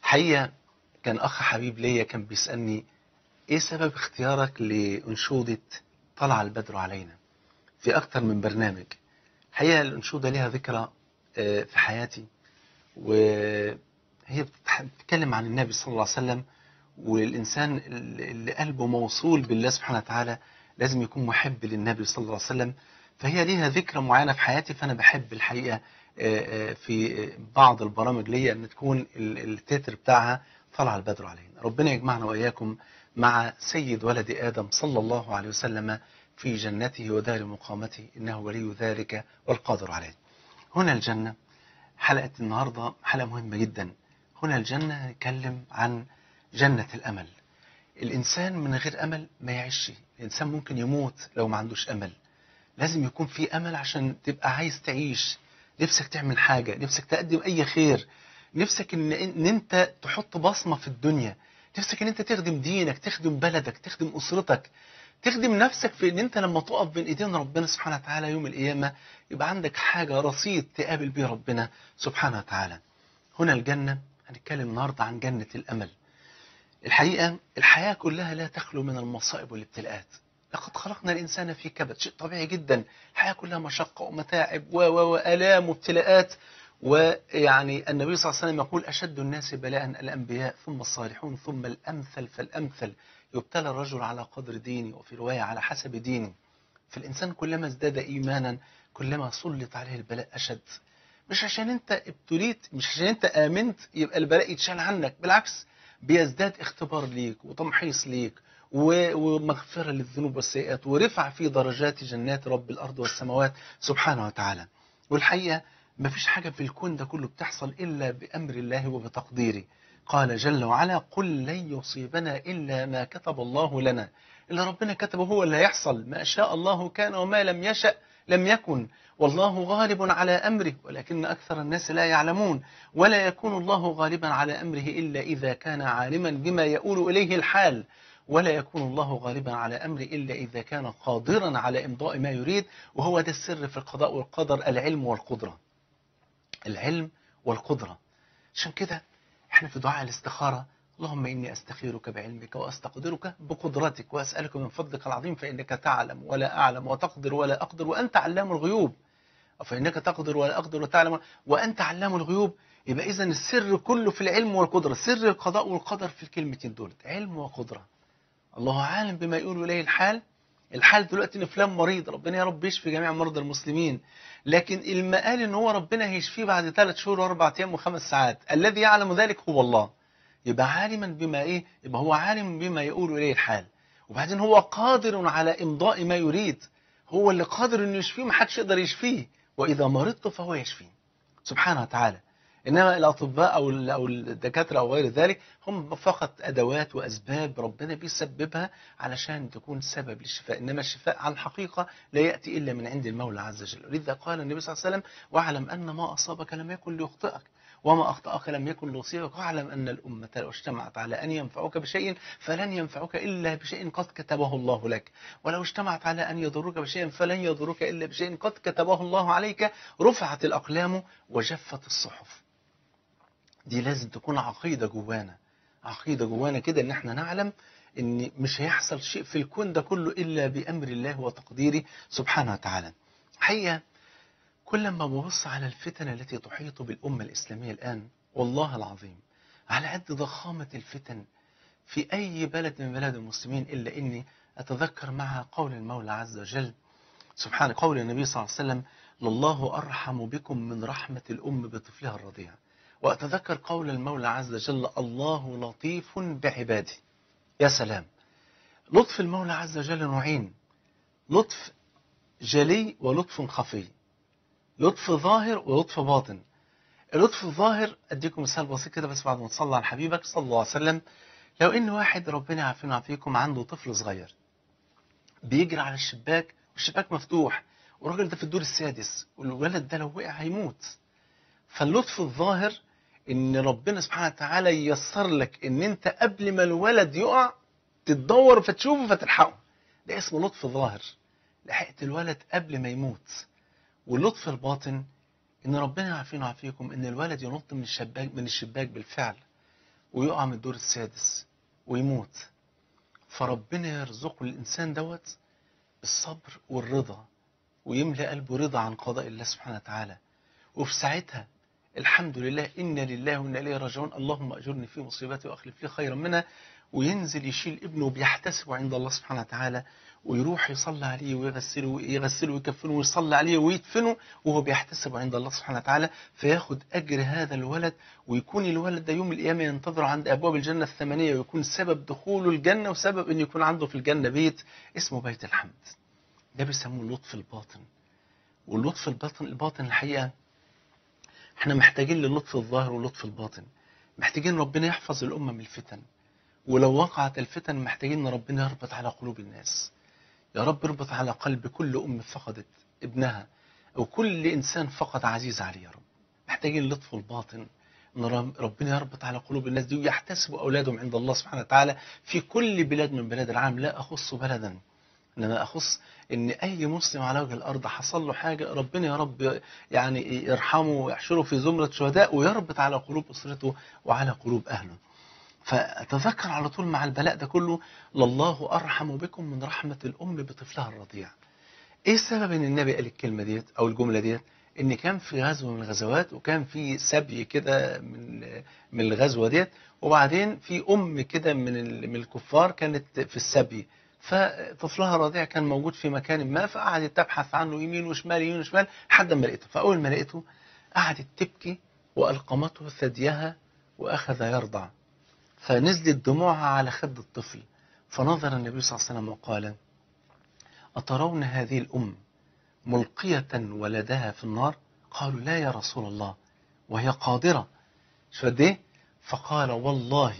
حقيقة كان أخ حبيب ليا كان بيسألني إيه سبب اختيارك لأنشودة طلع البدر علينا في أكتر من برنامج حقيقة الأنشودة ليها ذكرى آه، في حياتي وهي بتتح- بتتكلم عن النبي صلى الله عليه وسلم والإنسان اللي قلبه موصول بالله سبحانه وتعالى لازم يكون محب للنبي صلى الله عليه وسلم فهي ليها ذكرى معينة في حياتي فأنا بحب الحقيقة آه، آه، في بعض البرامج ليا أن تكون ال- التتر بتاعها طلع البدر علينا ربنا يجمعنا وإياكم مع سيد ولد آدم صلى الله عليه وسلم في جنته ودار مقامته إنه ولي ذلك والقادر عليه هنا الجنة حلقة النهاردة حلقة مهمة جدا هنا الجنة هنتكلم عن جنة الأمل الإنسان من غير أمل ما يعيش الإنسان ممكن يموت لو ما عندوش أمل لازم يكون في أمل عشان تبقى عايز تعيش نفسك تعمل حاجة نفسك تقدم أي خير نفسك إن, إن أنت تحط بصمة في الدنيا نفسك إن أنت تخدم دينك تخدم بلدك تخدم أسرتك تخدم نفسك في إن أنت لما تقف بين إيدين ربنا سبحانه وتعالى يوم القيامة يبقى عندك حاجة رصيد تقابل بيه ربنا سبحانه وتعالى هنا الجنة هنتكلم النهاردة عن جنة الأمل الحقيقة الحياة كلها لا تخلو من المصائب والابتلاءات لقد خلقنا الإنسان في كبد شيء طبيعي جدا الحياة كلها مشقة ومتاعب و و وآلام وابتلاءات ويعني النبي صلى الله عليه وسلم يقول أشد الناس بلاء الأنبياء ثم الصالحون ثم الأمثل فالأمثل يبتلى الرجل على قدر دينه وفي رواية على حسب دينه فالإنسان كلما ازداد إيمانا كلما سلط عليه البلاء أشد مش عشان أنت ابتليت مش عشان أنت آمنت يبقى البلاء يتشال عنك بالعكس بيزداد اختبار ليك وتمحيص ليك و- ومغفرة للذنوب والسيئات ورفع في درجات جنات رب الأرض والسماوات سبحانه وتعالى والحقيقة مفيش حاجة في الكون ده كله بتحصل إلا بأمر الله وبتقديره قال جل وعلا قل لن يصيبنا إلا ما كتب الله لنا اللي ربنا كتبه هو اللي هيحصل ما شاء الله كان وما لم يشأ لم يكن والله غالب على أمره ولكن أكثر الناس لا يعلمون ولا يكون الله غالبا على أمره إلا إذا كان عالما بما يؤول إليه الحال ولا يكون الله غالبا على أمره إلا إذا كان قادرا على إمضاء ما يريد وهو ده السر في القضاء والقدر العلم والقدرة العلم والقدرة عشان كده احنا في دعاء الاستخارة اللهم إني أستخيرك بعلمك وأستقدرك بقدرتك وأسألك من فضلك العظيم فإنك تعلم ولا أعلم وتقدر ولا أقدر وأنت علام الغيوب فإنك تقدر ولا أقدر وتعلم وأنت علام الغيوب يبقى إذا السر كله في العلم والقدرة سر القضاء والقدر في الكلمتين دول علم وقدرة الله عالم بما يقول إليه الحال الحال دلوقتي ان فلان مريض ربنا يا رب يشفي جميع مرضى المسلمين لكن المقال ان هو ربنا هيشفيه بعد ثلاث شهور واربع ايام وخمس ساعات الذي يعلم ذلك هو الله يبقى عالما بما ايه يبقى هو عالم بما يقول اليه الحال وبعدين هو قادر على امضاء ما يريد هو اللي قادر انه يشفيه ما حدش يقدر يشفيه واذا مرضت فهو يشفيه سبحانه وتعالى انما الاطباء او ال- او الدكاتره او غير ذلك هم فقط ادوات واسباب ربنا بيسببها علشان تكون سبب للشفاء انما الشفاء على الحقيقه لا ياتي الا من عند المولى عز وجل لذا قال النبي صلى الله عليه وسلم واعلم ان ما اصابك لم يكن ليخطئك وما اخطاك لم يكن ليصيبك واعلم ان الامه لو اجتمعت على ان ينفعوك بشيء فلن ينفعوك الا بشيء قد كتبه الله لك ولو اجتمعت على ان يضروك بشيء فلن يضروك الا بشيء قد كتبه الله عليك رفعت الاقلام وجفت الصحف دي لازم تكون عقيدة جوانا عقيدة جوانا كده ان احنا نعلم ان مش هيحصل شيء في الكون ده كله الا بامر الله وتقديره سبحانه وتعالى حقيقة كل ما ببص على الفتن التي تحيط بالأمة الإسلامية الآن والله العظيم على قد ضخامة الفتن في أي بلد من بلاد المسلمين إلا إني أتذكر مع قول المولى عز وجل سبحان قول النبي صلى الله عليه وسلم لله أرحم بكم من رحمة الأم بطفلها الرضيع وأتذكر قول المولى عز وجل الله لطيف بعباده يا سلام لطف المولى عز وجل نوعين لطف جلي ولطف خفي لطف ظاهر ولطف باطن اللطف الظاهر اديكم مثال بسيط كده بس بعد ما تصلى على حبيبك صلى الله عليه وسلم لو ان واحد ربنا يعافينا ويعافيكم عنده طفل صغير بيجري على الشباك والشباك مفتوح والراجل ده في الدور السادس والولد ده لو وقع هيموت فاللطف الظاهر ان ربنا سبحانه وتعالى ييسر لك ان انت قبل ما الولد يقع تتدور فتشوفه فتلحقه ده اسمه لطف ظاهر لحقت الولد قبل ما يموت واللطف الباطن ان ربنا يعافينا ويعافيكم ان الولد ينط من الشباك من الشباك بالفعل ويقع من الدور السادس ويموت فربنا يرزقه الإنسان دوت الصبر والرضا ويملأ قلبه رضا عن قضاء الله سبحانه وتعالى وفي ساعتها الحمد لله إنا لله وإنا إليه راجعون اللهم أجرني في مصيبتي وأخلف لي خيرا منها وينزل يشيل ابنه وبيحتسبه عند الله سبحانه وتعالى ويروح يصلي عليه ويغسله يغسله ويكفنه ويصلي عليه ويدفنه وهو بيحتسبه عند الله سبحانه وتعالى فياخد أجر هذا الولد ويكون الولد ده يوم القيامة ينتظر عند أبواب الجنة الثمانية ويكون سبب دخوله الجنة وسبب أن يكون عنده في الجنة بيت اسمه بيت الحمد ده بيسموه اللطف الباطن واللطف الباطن الباطن الحقيقة احنا محتاجين للطف الظاهر واللطف الباطن محتاجين ربنا يحفظ الأمة من الفتن ولو وقعت الفتن محتاجين ان ربنا يربط على قلوب الناس يا رب اربط على قلب كل أم فقدت ابنها أو كل إنسان فقد عزيز عليه يا رب محتاجين اللطف الباطن ان ربنا يربط على قلوب الناس دي ويحتسبوا أولادهم عند الله سبحانه وتعالى في كل بلاد من بلاد العالم لا أخص بلدا انما اخص ان اي مسلم على وجه الارض حصل له حاجه ربنا يا رب يعني يرحمه ويحشره في زمره شهداء ويربط على قلوب اسرته وعلى قلوب اهله. فتذكر على طول مع البلاء ده كله لله ارحم بكم من رحمه الام بطفلها الرضيع. ايه السبب ان النبي قال الكلمه ديت او الجمله ديت؟ ان كان في غزوه من الغزوات وكان في سبي كده من من الغزوه ديت وبعدين في ام كده من من الكفار كانت في السبي فطفلها الرضيع كان موجود في مكان ما فقعدت تبحث عنه يمين وشمال يمين وشمال لحد ما لقيته فأول ما لقيته قعدت تبكي وألقمته ثديها وأخذ يرضع فنزلت دموعها على خد الطفل فنظر النبي صلى الله عليه وسلم وقال أترون هذه الأم ملقية ولدها في النار قالوا لا يا رسول الله وهي قادرة شو قد ايه فقال والله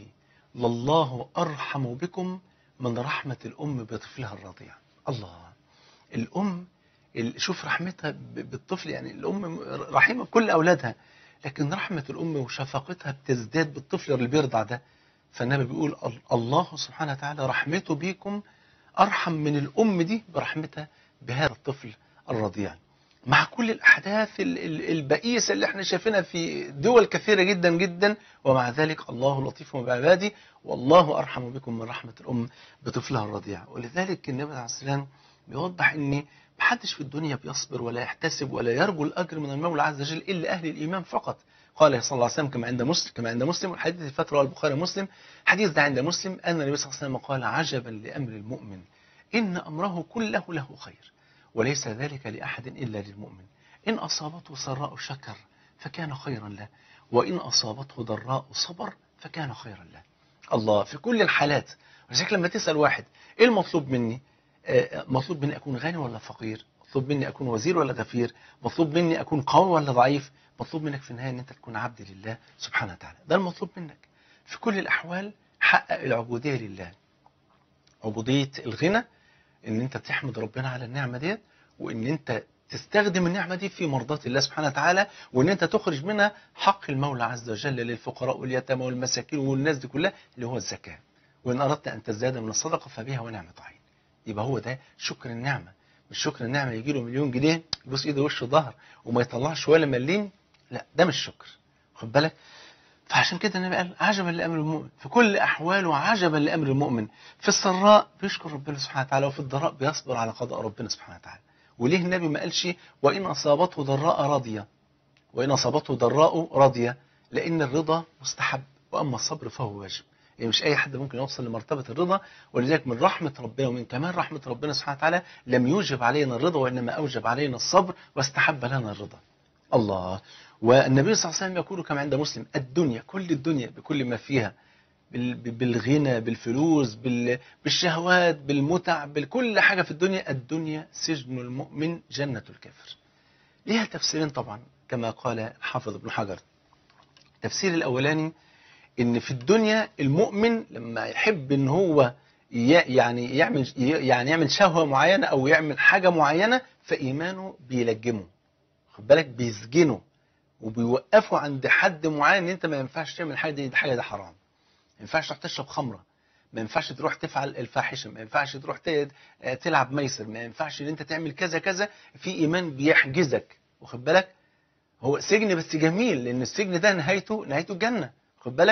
لله أرحم بكم من رحمة الأم بطفلها الرضيع الله الأم شوف رحمتها بالطفل يعني الأم رحيمة بكل أولادها لكن رحمة الأم وشفقتها بتزداد بالطفل اللي بيرضع ده فالنبي بيقول الله سبحانه وتعالى رحمته بيكم أرحم من الأم دي برحمتها بهذا الطفل الرضيع مع كل الأحداث البئيسة اللي احنا شايفينها في دول كثيرة جدا جدا ومع ذلك الله لطيف بعباده والله أرحم بكم من رحمة الأم بطفلها الرضيع ولذلك النبي عليه السلام بيوضح أن محدش في الدنيا بيصبر ولا يحتسب ولا يرجو الأجر من المولى عز وجل إلا أهل الإيمان فقط قال صلى الله عليه وسلم كما عند مسلم كما عند مسلم الحديث الفترة البخاري مسلم حديث ده عند مسلم أن النبي صلى الله عليه وسلم قال عجبا لأمر المؤمن إن أمره كله له خير وليس ذلك لأحد إلا للمؤمن إن أصابته سراء شكر فكان خيرا له وإن أصابته ضراء صبر فكان خيرا له الله في كل الحالات ولذلك لما تسأل واحد إيه المطلوب مني آه مطلوب مني أكون غني ولا فقير مطلوب مني أكون وزير ولا غفير مطلوب مني أكون قوي ولا ضعيف مطلوب منك في النهاية أن أنت تكون عبد لله سبحانه وتعالى ده المطلوب منك في كل الأحوال حقق العبودية لله عبودية الغنى ان انت تحمد ربنا على النعمة ديت وان انت تستخدم النعمة دي في مرضاة الله سبحانه وتعالى وان انت تخرج منها حق المولى عز وجل للفقراء واليتامى والمساكين والناس دي كلها اللي هو الزكاة وان اردت ان تزداد من الصدقة فبها ونعمة عين يبقى هو ده شكر النعمة مش شكر النعمة يجي له مليون جنيه يبص ايده وشه ظهر وما يطلعش ولا مليم لا ده مش شكر خد بالك فعشان كده النبي قال عجبا لامر المؤمن في كل احواله عجبا لامر المؤمن في السراء بيشكر ربنا سبحانه وتعالى وفي الضراء بيصبر على قضاء ربنا سبحانه وتعالى وليه النبي ما قالش وان اصابته ضراء راضيه وان اصابته ضراء راضيه لان الرضا مستحب واما الصبر فهو واجب يعني مش اي حد ممكن يوصل لمرتبه الرضا ولذلك من رحمه ربنا ومن كمال رحمه ربنا سبحانه وتعالى لم يوجب علينا الرضا وانما اوجب علينا الصبر واستحب لنا الرضا الله والنبي صلى الله عليه وسلم يقول كما عند مسلم الدنيا كل الدنيا بكل ما فيها بالغنى بالفلوس بالشهوات بالمتع بكل حاجة في الدنيا الدنيا سجن المؤمن جنة الكافر ليها تفسيرين طبعا كما قال الحافظ ابن حجر التفسير الأولاني ان في الدنيا المؤمن لما يحب ان هو يعني يعمل يعني يعمل شهوة معينة او يعمل حاجة معينة فإيمانه بيلجمه خد بالك بيسجنه وبيوقفوا عند حد معين ان انت ما ينفعش تعمل حاجه دي, دي حاجه ده حرام ما ينفعش تروح تشرب خمره ما ينفعش تروح تفعل الفاحشه ما ينفعش تروح تلعب ميسر ما ينفعش ان انت تعمل كذا كذا في ايمان بيحجزك واخد بالك هو سجن بس جميل لان السجن ده نهايته نهايته الجنه خد بالك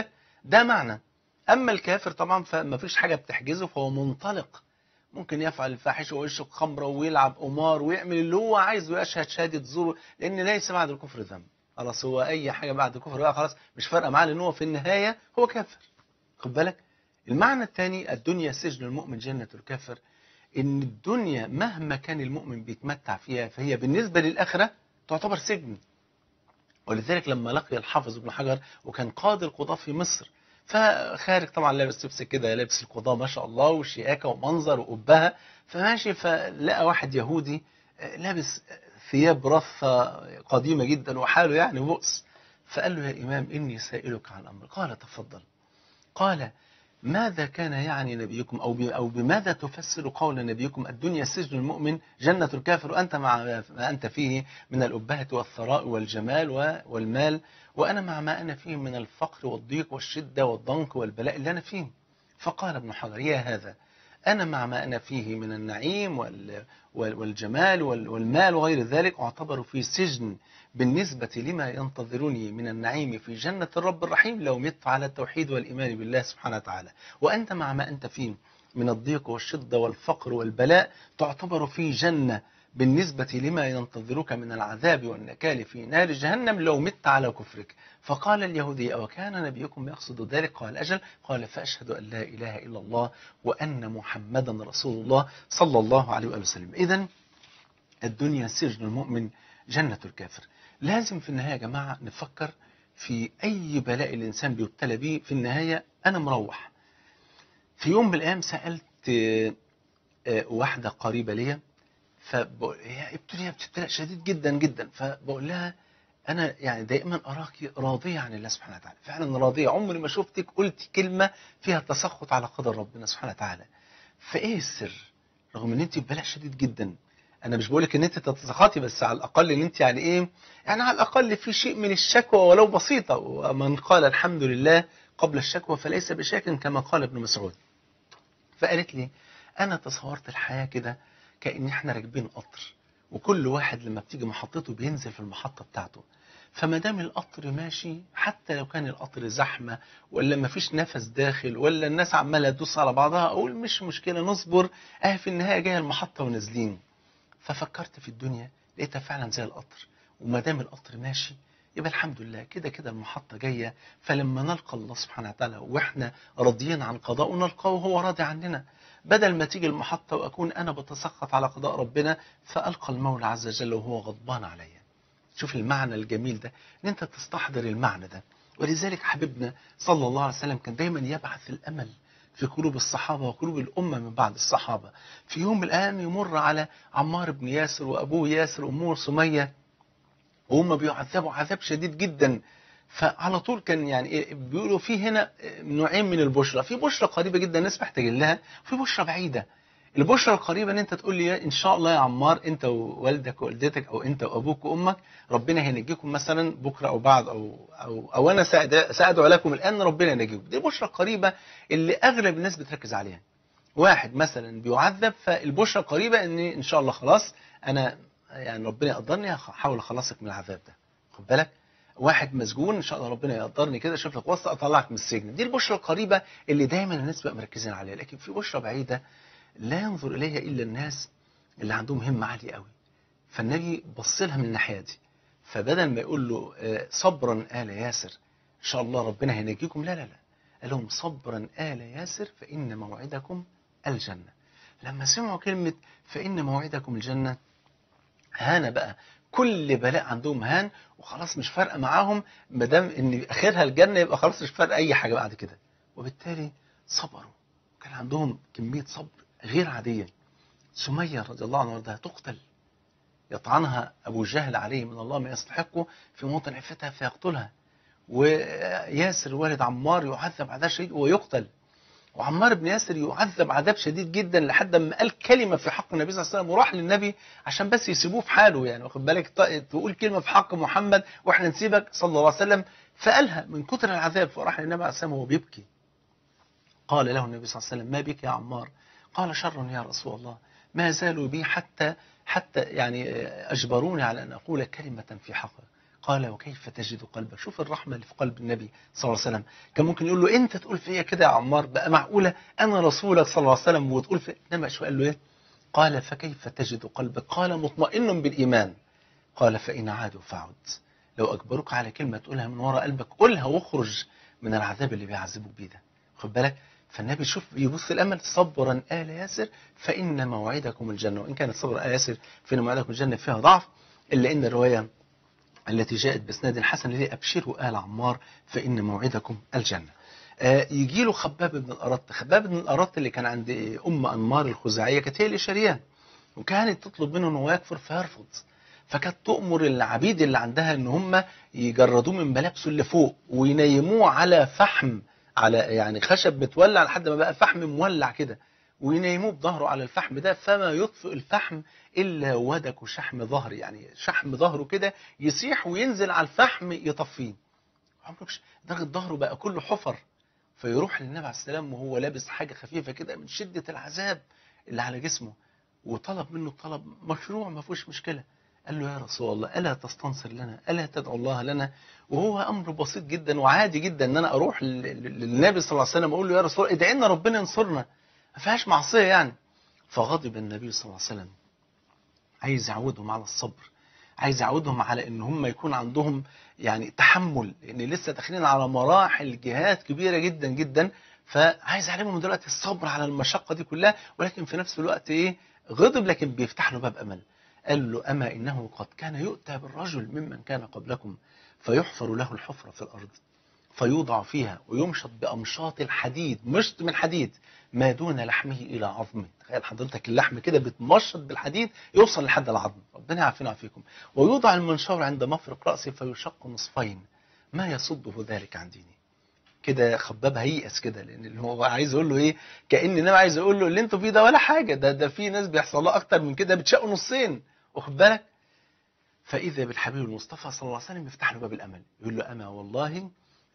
ده معنى أما الكافر طبعا فما فيش حاجة بتحجزه فهو منطلق ممكن يفعل الفاحشة ويشرب خمرة ويلعب قمار ويعمل اللي هو عايزه ويشهد شهادة زور لأن ليس بعد الكفر ذنب خلاص هو أي حاجة بعد الكفر بقى خلاص مش فارقة معاه لأن هو في النهاية هو كافر خد بالك المعنى الثاني الدنيا سجن المؤمن جنة الكافر إن الدنيا مهما كان المؤمن بيتمتع فيها فهي بالنسبة للآخرة تعتبر سجن ولذلك لما لقي الحافظ ابن حجر وكان قاضي القضاة في مصر فخارج طبعا لابس لبس كده لابس القضاة ما شاء الله وشياكة ومنظر وقبها فماشي فلقى واحد يهودي لابس ثياب رثة قديمة جدا وحاله يعني بؤس فقال له يا إمام إني سائلك عن أمر قال تفضل قال ماذا كان يعني نبيكم أو أو بماذا تفسر قول نبيكم الدنيا سجن المؤمن جنة الكافر وأنت مع ما أنت فيه من الأبهة والثراء والجمال والمال وأنا مع ما أنا فيه من الفقر والضيق والشدة والضنك والبلاء اللي أنا فيه فقال ابن حجر يا هذا أنا مع ما أنا فيه من النعيم والجمال والمال وغير ذلك أعتبر في سجن بالنسبة لما ينتظرني من النعيم في جنة الرب الرحيم لو مت على التوحيد والإيمان بالله سبحانه وتعالى وأنت مع ما أنت فيه من الضيق والشدة والفقر والبلاء تعتبر في جنة بالنسبة لما ينتظرك من العذاب والنكال في نار جهنم لو مت على كفرك فقال اليهودي أو كان نبيكم يقصد ذلك قال أجل قال فأشهد أن لا إله إلا الله وأن محمدا رسول الله صلى الله عليه وآله وسلم إذا الدنيا سجن المؤمن جنة الكافر لازم في النهاية يا جماعة نفكر في أي بلاء الإنسان بيبتلى به في النهاية أنا مروح في يوم من الأيام سألت واحدة قريبة ليا فبقول هي ابتلي بتبتلى شديد جدا جدا فبقول لها انا يعني دائما اراك راضيه عن الله سبحانه وتعالى فعلا راضيه عمري ما شفتك قلت كلمه فيها تسخط على قدر ربنا سبحانه وتعالى فايه السر رغم ان انت ببلاء شديد جدا انا مش بقولك ان انت تتسخطي بس على الاقل ان انت يعني ايه يعني على الاقل في شيء من الشكوى ولو بسيطه ومن قال الحمد لله قبل الشكوى فليس بشاك كما قال ابن مسعود فقالت لي انا تصورت الحياه كده كأن احنا راكبين قطر وكل واحد لما بتيجي محطته بينزل في المحطة بتاعته فما دام القطر ماشي حتى لو كان القطر زحمة ولا ما فيش نفس داخل ولا الناس عمالة تدوس على بعضها أقول مش مشكلة نصبر أه في النهاية جاية المحطة ونازلين ففكرت في الدنيا لقيتها فعلا زي القطر وما دام القطر ماشي يبقى الحمد لله كده كده المحطة جاية فلما نلقى الله سبحانه وتعالى واحنا راضيين عن قضاءه نلقاه وهو راضي عننا بدل ما تيجي المحطة وأكون أنا بتسخط على قضاء ربنا فألقى المولى عز وجل وهو غضبان عليا شوف المعنى الجميل ده ان انت تستحضر المعنى ده ولذلك حبيبنا صلى الله عليه وسلم كان دايما يبعث الأمل في قلوب الصحابة وقلوب الأمة من بعد الصحابة في يوم من الأيام يمر على عمار بن ياسر وأبوه ياسر وأمه سمية وهم بيعذبوا عذاب شديد جدا فعلى طول كان يعني إيه بيقولوا في هنا نوعين من البشرى في بشرى قريبة جدا الناس محتاجين لها وفي بشرى بعيدة البشرى القريبة ان انت تقول لي ان شاء الله يا عمار انت ووالدك ووالدتك او انت وابوك وامك ربنا هينجيكم مثلا بكرة او بعد او او, أو انا سأدعو لكم الان ربنا ينجيكم دي البشرى القريبة اللي اغلب الناس بتركز عليها واحد مثلا بيعذب فالبشرى القريبة ان ان شاء الله خلاص انا يعني ربنا يقدرني هحاول اخلصك من العذاب ده خد بالك واحد مسجون ان شاء الله ربنا يقدرني كده اشوف لك واسطه اطلعك من السجن دي البشرى القريبه اللي دايما الناس بقى مركزين عليها لكن في بشرى بعيده لا ينظر اليها الا الناس اللي عندهم همه عاليه قوي فالنبي بص لها من الناحيه دي فبدل ما يقول له صبرا ال ياسر ان شاء الله ربنا هينجيكم لا لا لا قال لهم صبرا ال ياسر فان موعدكم الجنه لما سمعوا كلمه فان موعدكم الجنه هان بقى كل بلاء عندهم هان وخلاص مش فارقه معاهم ما دام ان اخرها الجنه يبقى خلاص مش فارقه اي حاجه بعد كده وبالتالي صبروا كان عندهم كميه صبر غير عاديه سميه رضي الله عنها وارضاها تقتل يطعنها ابو جهل عليه من الله ما يستحقه في موطن عفتها فيقتلها وياسر والد عمار يعذب عذاب شديد ويقتل وعمار بن ياسر يعذب عذاب شديد جدا لحد ما قال كلمة في حق النبي صلى الله عليه وسلم وراح للنبي عشان بس يسيبوه في حاله يعني واخد بالك تقول كلمة في حق محمد واحنا نسيبك صلى الله عليه وسلم فقالها من كتر العذاب فراح للنبي عليه السلام وهو بيبكي قال له النبي صلى الله عليه وسلم ما بك يا عمار قال شر يا رسول الله ما زالوا بي حتى حتى يعني أجبروني على أن أقول كلمة في حقه قال وكيف تجد قلبك شوف الرحمة اللي في قلب النبي صلى الله عليه وسلم كان ممكن يقول له انت تقول فيا كده يا عمار بقى معقولة انا رسولك صلى الله عليه وسلم وتقول في انما شو قال له ايه قال فكيف تجد قلبك قال مطمئن بالإيمان قال فإن عادوا فعد لو أجبروك على كلمة تقولها من وراء قلبك قولها واخرج من العذاب اللي بيعذبوك بيه ده خد بالك فالنبي شوف يبص الأمل صبرا آل ياسر فإن موعدكم الجنة وإن كانت صبر آل ياسر فإن موعدكم الجنة فيها ضعف إلا إن الرواية التي جاءت بسناد حسن اللي أبشروا آل عمار فإن موعدكم الجنة آه يجي له خباب بن الأرط خباب بن الأرط اللي كان عند أم أنمار الخزاعية كانت هي اللي شريان وكانت تطلب منه أنه يكفر فيرفض فكانت تؤمر العبيد اللي عندها ان هم يجردوه من ملابسه اللي فوق وينيموه على فحم على يعني خشب متولع لحد ما بقى فحم مولع كده وينيموه بظهره على الفحم ده فما يطفئ الفحم الا ودك شحم ظهر يعني شحم ظهره كده يسيح وينزل على الفحم يطفيه عمرك درجه ظهره بقى كله حفر فيروح للنبي عليه السلام وهو لابس حاجه خفيفه كده من شده العذاب اللي على جسمه وطلب منه طلب مشروع ما فيهوش مشكله قال له يا رسول الله ألا تستنصر لنا ألا تدعو الله لنا وهو أمر بسيط جدا وعادي جدا أن أنا أروح للنبي صلى الله عليه وسلم أقول له يا رسول الله ادعي لنا ربنا ينصرنا ما فيهاش معصية يعني فغضب النبي صلى الله عليه وسلم عايز يعودهم على الصبر عايز يعودهم على ان هم يكون عندهم يعني تحمل لان لسه داخلين على مراحل جهاد كبيره جدا جدا فعايز يعلمهم دلوقتي الصبر على المشقه دي كلها ولكن في نفس الوقت ايه غضب لكن بيفتح له باب امل قال له أما إنه قد كان يؤتى بالرجل ممن كان قبلكم فيحفر له الحفرة في الأرض فيوضع فيها ويمشط بأمشاط الحديد مشط من حديد ما دون لحمه إلى عظمه تخيل حضرتك اللحم كده بتمشط بالحديد يوصل لحد العظم ربنا يعافينا ويعافيكم ويوضع المنشار عند مفرق رأسه فيشق نصفين ما يصده ذلك عن ديني كده خباب هيئس كده لان اللي هو عايز يقول له ايه كان النبي عايز يقول له اللي انتوا فيه ده ولا حاجه ده ده في ناس بيحصل لها اكتر من كده بتشقوا نصين واخد بالك فإذا بالحبيب المصطفى صلى الله عليه وسلم يفتح له باب الأمل يقول له أما والله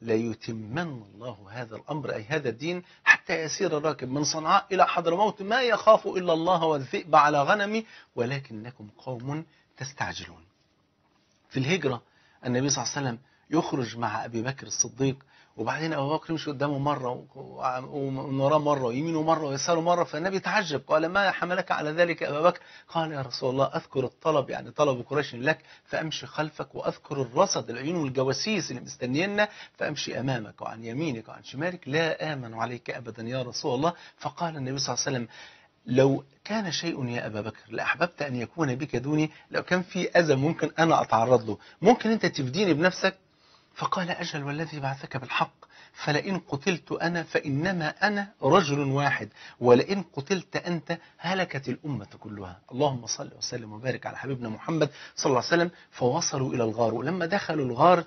ليتمن الله هذا الأمر أي هذا الدين حتى يسير الراكب من صنعاء إلى حضرموت ما يخاف إلا الله والذئب على غنمي ولكنكم قوم تستعجلون في الهجرة النبي صلى الله عليه وسلم يخرج مع أبي بكر الصديق وبعدين ابو بكر يمشي قدامه مره ومن وراه مره ويمينه مره ويساره مره فالنبي تعجب قال ما حملك على ذلك ابا بكر قال يا رسول الله اذكر الطلب يعني طلب قريش لك فامشي خلفك واذكر الرصد العيون والجواسيس اللي مستنينا فامشي امامك وعن يمينك وعن شمالك لا امن عليك ابدا يا رسول الله فقال النبي صلى الله عليه وسلم لو كان شيء يا أبا بكر لأحببت أن يكون بك دوني لو كان في أذى ممكن أنا أتعرض له ممكن أنت تفديني بنفسك فقال أجل والذي بعثك بالحق فلئن قتلت أنا فإنما أنا رجل واحد ولئن قتلت أنت هلكت الأمة كلها اللهم صل وسلم وبارك على حبيبنا محمد صلى الله عليه وسلم فوصلوا إلى الغار ولما دخلوا الغار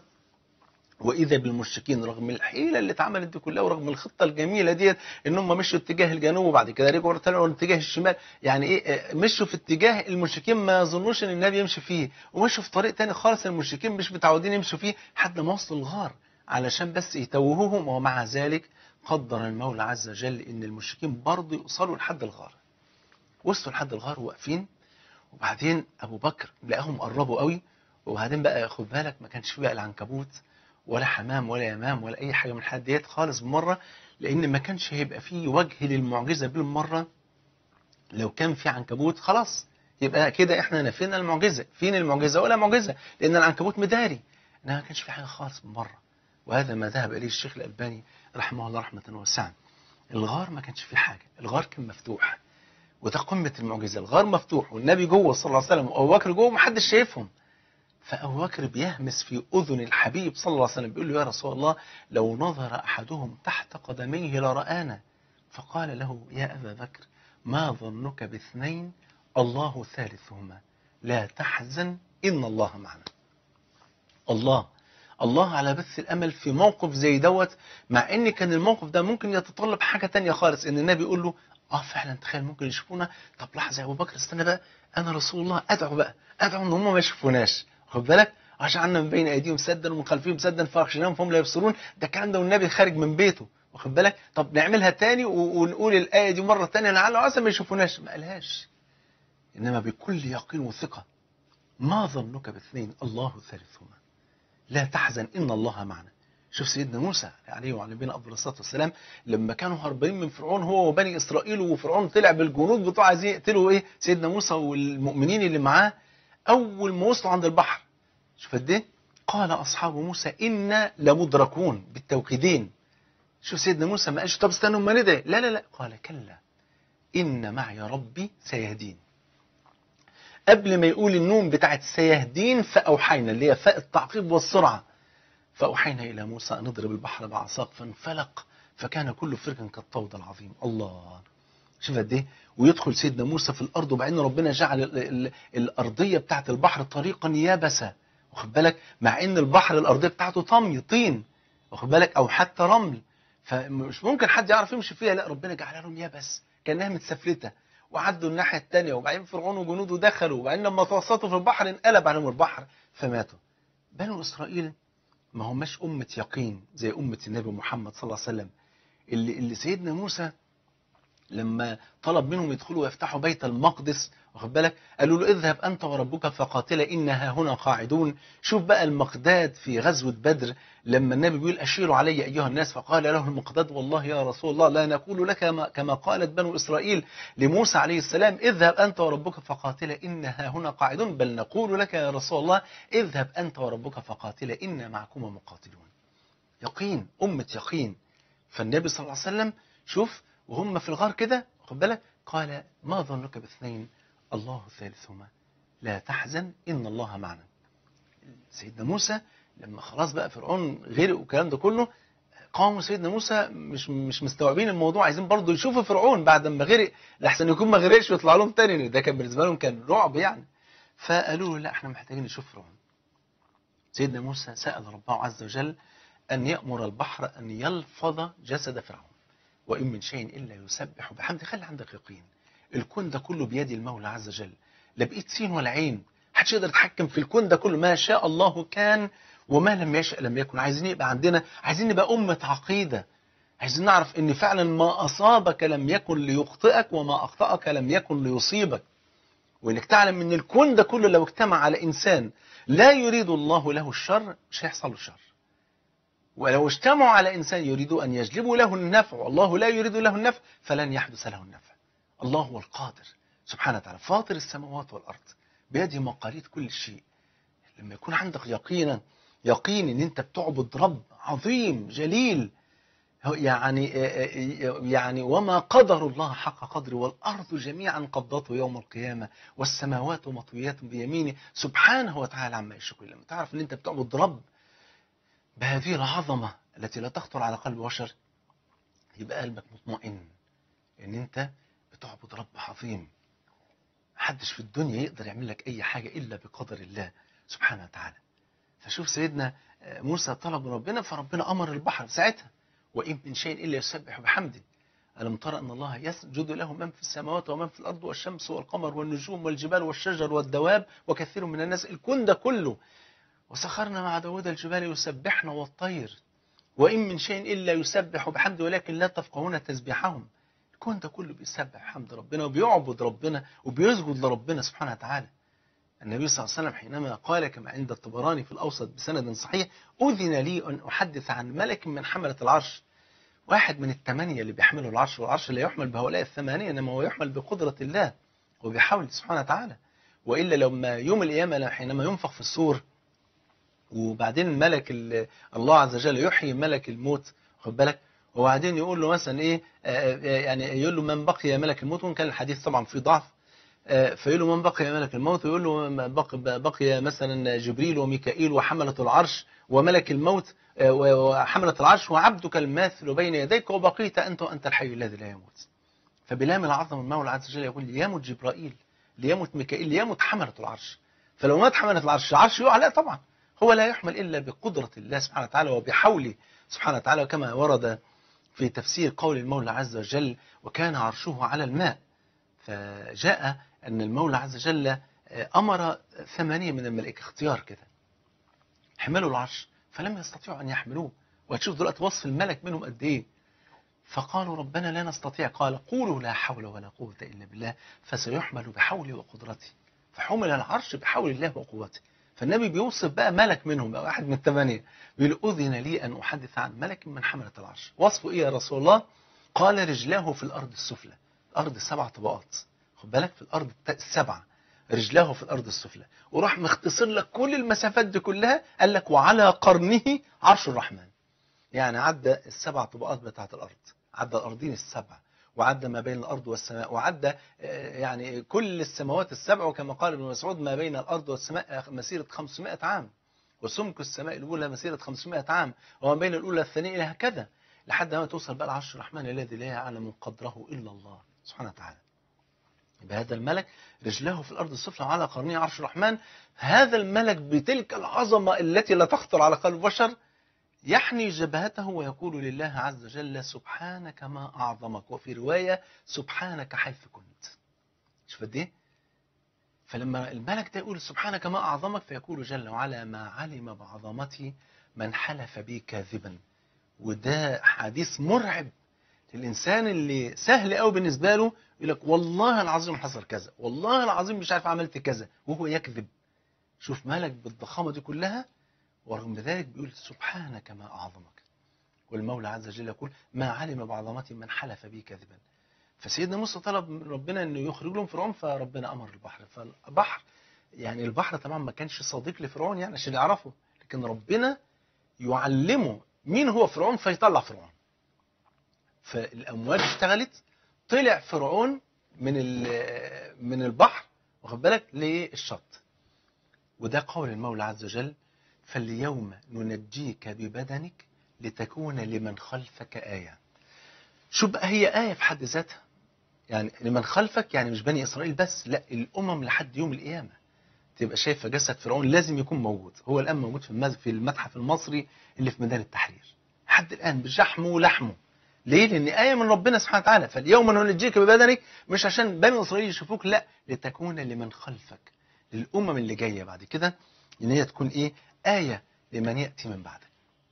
واذا بالمشركين رغم الحيله اللي اتعملت دي كلها ورغم الخطه الجميله ديت ان هم مشوا اتجاه الجنوب وبعد كده رجعوا طلعوا اتجاه الشمال يعني ايه مشوا في اتجاه المشركين ما يظنوش ان النبي يمشي فيه ومشوا في طريق تاني خالص المشركين مش متعودين يمشوا فيه لحد ما وصلوا الغار علشان بس يتوهوهم ومع ذلك قدر المولى عز وجل ان المشركين برضه يوصلوا لحد الغار وصلوا لحد الغار واقفين وبعدين ابو بكر لقاهم قربوا قوي وبعدين بقى خد بالك ما كانش فيه بقى العنكبوت ولا حمام ولا يمام ولا اي حاجه من الحاجات ديت خالص بالمره لان ما كانش هيبقى فيه وجه للمعجزه بالمره لو كان في عنكبوت خلاص يبقى كده احنا نفينا المعجزه فين المعجزه ولا معجزه لان العنكبوت مداري انما ما كانش في حاجه خالص بالمره وهذا ما ذهب اليه الشيخ الالباني رحمه الله رحمه واسعه الغار ما كانش فيه حاجه الغار كان مفتوح وده قمه المعجزه الغار مفتوح والنبي جوه صلى الله عليه وسلم وابو بكر جوه محدش شايفهم فأبو بكر بيهمس في أذن الحبيب صلى الله عليه وسلم بيقول له يا رسول الله لو نظر أحدهم تحت قدميه لرآنا فقال له يا أبا بكر ما ظنك باثنين الله ثالثهما لا تحزن إن الله معنا الله الله على بث الأمل في موقف زي دوت مع إن كان الموقف ده ممكن يتطلب حاجة تانية خالص إن النبي يقول له اه فعلا تخيل ممكن يشوفونا طب لحظه يا ابو بكر استنى بقى انا رسول الله ادعو بقى ادعو ان هم ما يشوفوناش خد بالك وجعلنا من بين ايديهم سدا ومن خلفهم سدا فاخشيناهم فهم لا يبصرون ده الكلام ده والنبي خارج من بيته واخد بالك طب نعملها تاني ونقول الايه دي مره تانية لعل عسى ما يشوفوناش ما قالهاش انما بكل يقين وثقه ما ظنك باثنين الله ثالثهما لا تحزن إن الله معنا شوف سيدنا موسى عليه وعلى نبينا أفضل الصلاة والسلام لما كانوا هربانين من فرعون هو وبني إسرائيل وفرعون طلع بالجنود بتوع عايزين يقتلوا إيه سيدنا موسى والمؤمنين اللي معاه أول ما وصلوا عند البحر شوف قد إيه قال أصحاب موسى إنا لمدركون بالتوكيدين شوف سيدنا موسى ما قالش طب استنوا ما ندعي لا لا لا قال كلا إن معي ربي سيهدين قبل ما يقول النوم بتاعت سيهدين فأوحينا اللي هي فاء التعقيب والسرعة فأوحينا إلى موسى أن نضرب البحر بعصاك فانفلق فكان كل فرق كالطود العظيم الله شوف قد ايه ويدخل سيدنا موسى في الارض وبعدين ربنا جعل ال ال الارضيه بتاعت البحر طريقا يابسه واخد بالك مع ان البحر الارضيه بتاعته طمي طين واخد بالك او حتى رمل فمش ممكن حد يعرف يمشي فيها لا ربنا جعلها لهم يابس كانها متسفلته وعدوا الناحيه الثانيه وبعدين فرعون وجنوده دخلوا وبعدين لما توسطوا في البحر انقلب عليهم البحر فماتوا بنو اسرائيل ما هماش امه يقين زي امه النبي محمد صلى الله عليه وسلم اللي, اللي سيدنا موسى لما طلب منهم يدخلوا ويفتحوا بيت المقدس واخد بالك قالوا له اذهب انت وربك فقاتلا انها هنا قاعدون شوف بقى المقداد في غزوه بدر لما النبي بيقول اشيروا علي ايها الناس فقال له المقداد والله يا رسول الله لا نقول لك كما قالت بنو اسرائيل لموسى عليه السلام اذهب انت وربك فقاتلا انها هنا قاعدون بل نقول لك يا رسول الله اذهب انت وربك فقاتلا انا معكما مقاتلون يقين امه يقين فالنبي صلى الله عليه وسلم شوف وهم في الغار كده واخد بالك قال ما ظنك باثنين الله ثالثهما لا تحزن ان الله معنا سيدنا موسى لما خلاص بقى فرعون غرق والكلام ده كله قاموا سيدنا موسى مش مش مستوعبين الموضوع عايزين برضه يشوفوا فرعون بعد ما غرق لحسن يكون ما غرقش ويطلع لهم تاني ده كان بالنسبه لهم كان رعب يعني فقالوا له لا احنا محتاجين نشوف فرعون سيدنا موسى سأل ربه عز وجل أن يأمر البحر أن يلفظ جسد فرعون وإن من شيء إلا يسبح بحمد خلي عندك يقين الكون ده كله بيد المولى عز وجل لا بإيد سين ولا عين محدش يقدر يتحكم في الكون ده كله ما شاء الله كان وما لم يشاء لم يكن عايزين يبقى عندنا عايزين نبقى أمة عقيدة عايزين نعرف ان فعلا ما أصابك لم يكن ليخطئك وما أخطأك لم يكن ليصيبك وانك تعلم ان الكون ده كله لو اجتمع على إنسان لا يريد الله له الشر مش هيحصل له الشر ولو اجتمعوا على إنسان يريد أن يجلبوا له النفع والله لا يريد له النفع فلن يحدث له النفع الله هو القادر سبحانه وتعالى فاطر السماوات والأرض بيده مقاليد كل شيء لما يكون عندك يقينا يقين ان انت بتعبد رب عظيم جليل يعني يعني وما قدر الله حق قدره والارض جميعا قبضته يوم القيامه والسماوات مطويات بيمينه سبحانه وتعالى عما يشركون لما تعرف ان انت بتعبد رب بهذه العظمه التي لا تخطر على قلب بشر يبقى قلبك مطمئن ان انت بتعبد رب عظيم محدش في الدنيا يقدر يعمل لك اي حاجه الا بقدر الله سبحانه وتعالى فشوف سيدنا موسى طلب ربنا فربنا امر البحر ساعتها وإن من شيء إلا يسبح بحمده ألم ترى أن الله يسجد له من في السماوات ومن في الأرض والشمس والقمر والنجوم والجبال والشجر والدواب وكثير من الناس الكون ده كله وسخرنا مع داود الجبال يسبحن والطير وإن من شيء إلا يسبح بحمده ولكن لا تفقهون تسبيحهم الكون ده كله بيسبح حمد ربنا وبيعبد ربنا وبيسجد لربنا سبحانه وتعالى النبي صلى الله عليه وسلم حينما قال كما عند الطبراني في الأوسط بسند صحيح أذن لي أن أحدث عن ملك من حملة العرش واحد من الثمانية اللي بيحملوا العرش والعرش لا يحمل بهؤلاء الثمانية إنما هو يحمل بقدرة الله وبحول سبحانه وتعالى وإلا لما يوم القيامة حينما ينفخ في السور وبعدين ملك الله عز وجل يحيي ملك الموت خد بالك وبعدين يقول له مثلا ايه يعني يقول له من بقي يا ملك الموت وان كان الحديث طبعا فيه ضعف فيقول له من بقي ملك الموت ويقول له بقي, بقي مثلا جبريل وميكائيل وحملة العرش وملك الموت وحملة العرش وعبدك الماثل بين يديك وبقيت أنت وأنت الحي الذي لا يموت فبلام العظم المولى عز وجل يقول ليمت جبرائيل ليمت ميكائيل ليمت حملة العرش فلو مات حملة العرش العرش يقع لا طبعا هو لا يحمل إلا بقدرة الله سبحانه وتعالى وبحوله سبحانه وتعالى كما ورد في تفسير قول المولى عز وجل وكان عرشه على الماء فجاء أن المولى عز وجل أمر ثمانية من الملائكة اختيار كده حملوا العرش فلم يستطيعوا أن يحملوه وهتشوف دلوقتي وصف الملك منهم قد إيه فقالوا ربنا لا نستطيع قال قولوا لا حول ولا قوة إلا بالله فسيحمل بحولي وقدرتي فحمل العرش بحول الله وقوته فالنبي بيوصف بقى ملك منهم بقى واحد من الثمانية بيقول أذن لي أن أحدث عن ملك من حملة العرش وصفه إيه يا رسول الله قال رجلاه في الأرض السفلى الأرض سبع طبقات خد بالك في الأرض السبعة رجلاه في الأرض السفلى وراح مختصر لك كل المسافات دي كلها قال لك وعلى قرنه عرش الرحمن يعني عدى السبع طبقات بتاعت الأرض عدى الأرضين السبع وعدى ما بين الأرض والسماء وعدى آه، يعني كل السماوات السبع وكما قال ابن مسعود ما بين الأرض والسماء مسيرة 500 عام وسمك السماء الأولى مسيرة 500 عام وما بين الأولى الثانية إلى هكذا لحد ما توصل بقى العرش الرحمن الذي لا يعلم قدره إلا الله سبحانه وتعالى يبقى هذا الملك رجله في الأرض السفلى وعلى قرنه عرش الرحمن هذا الملك بتلك العظمة التي لا تخطر على قلب بشر يحني جبهته ويقول لله عز وجل سبحانك ما أعظمك وفي رواية سبحانك حيث كنت شوف قد ايه فلما الملك ده يقول سبحانك ما أعظمك فيقول جل وعلا ما علم بعظمتي من حلف بي كاذبا وده حديث مرعب للإنسان اللي سهل قوي بالنسبة له يقول لك والله العظيم حصل كذا والله العظيم مش عارف عملت كذا وهو يكذب شوف ملك بالضخامة دي كلها ورغم ذلك بيقول سبحانك ما أعظمك والمولى عز وجل يقول ما علم بعظمتي من حلف بي كذبا فسيدنا موسى طلب من ربنا انه يخرج لهم فرعون فربنا امر البحر فالبحر يعني البحر طبعا ما كانش صديق لفرعون يعني عشان يعرفه لكن ربنا يعلمه مين هو فرعون فيطلع فرعون فالامواج اشتغلت طلع فرعون من ال- من البحر واخد بالك للشط وده قول المولى عز وجل فاليوم ننجيك ببدنك لتكون لمن خلفك آية شو بقى هي آية في حد ذاتها يعني لمن خلفك يعني مش بني إسرائيل بس لا الأمم لحد يوم القيامة تبقى شايفة جسد فرعون لازم يكون موجود هو الآن موجود في المز- في المتحف المصري اللي في ميدان التحرير لحد الآن بشحمه ولحمه ليه؟ لأن آية من ربنا سبحانه وتعالى فاليوم ننجيك ببدنك مش عشان بني إسرائيل يشوفوك لا لتكون لمن خلفك للأمم اللي جاية بعد كده إن هي تكون إيه آية لمن يأتي من بعدك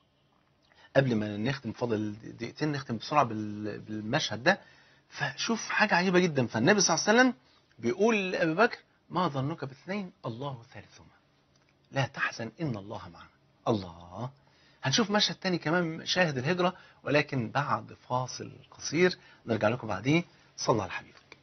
قبل ما نختم فاضل دقيقتين نختم بسرعة بال- بالمشهد ده فشوف حاجة عجيبة جدا فالنبي صلى الله عليه وسلم بيقول لأبي بكر ما ظنك باثنين الله ثالثهما لا تحزن إن الله معنا الله هنشوف مشهد تاني كمان شاهد الهجرة ولكن بعد فاصل قصير نرجع لكم بعديه صلى على حبيبك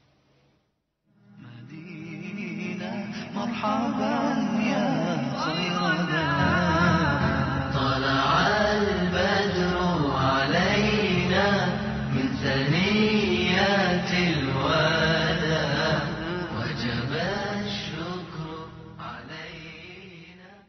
مدينة مرحبا يا خير ذا طلع البدر علينا من ثنيات الوداع وجب الشكر علينا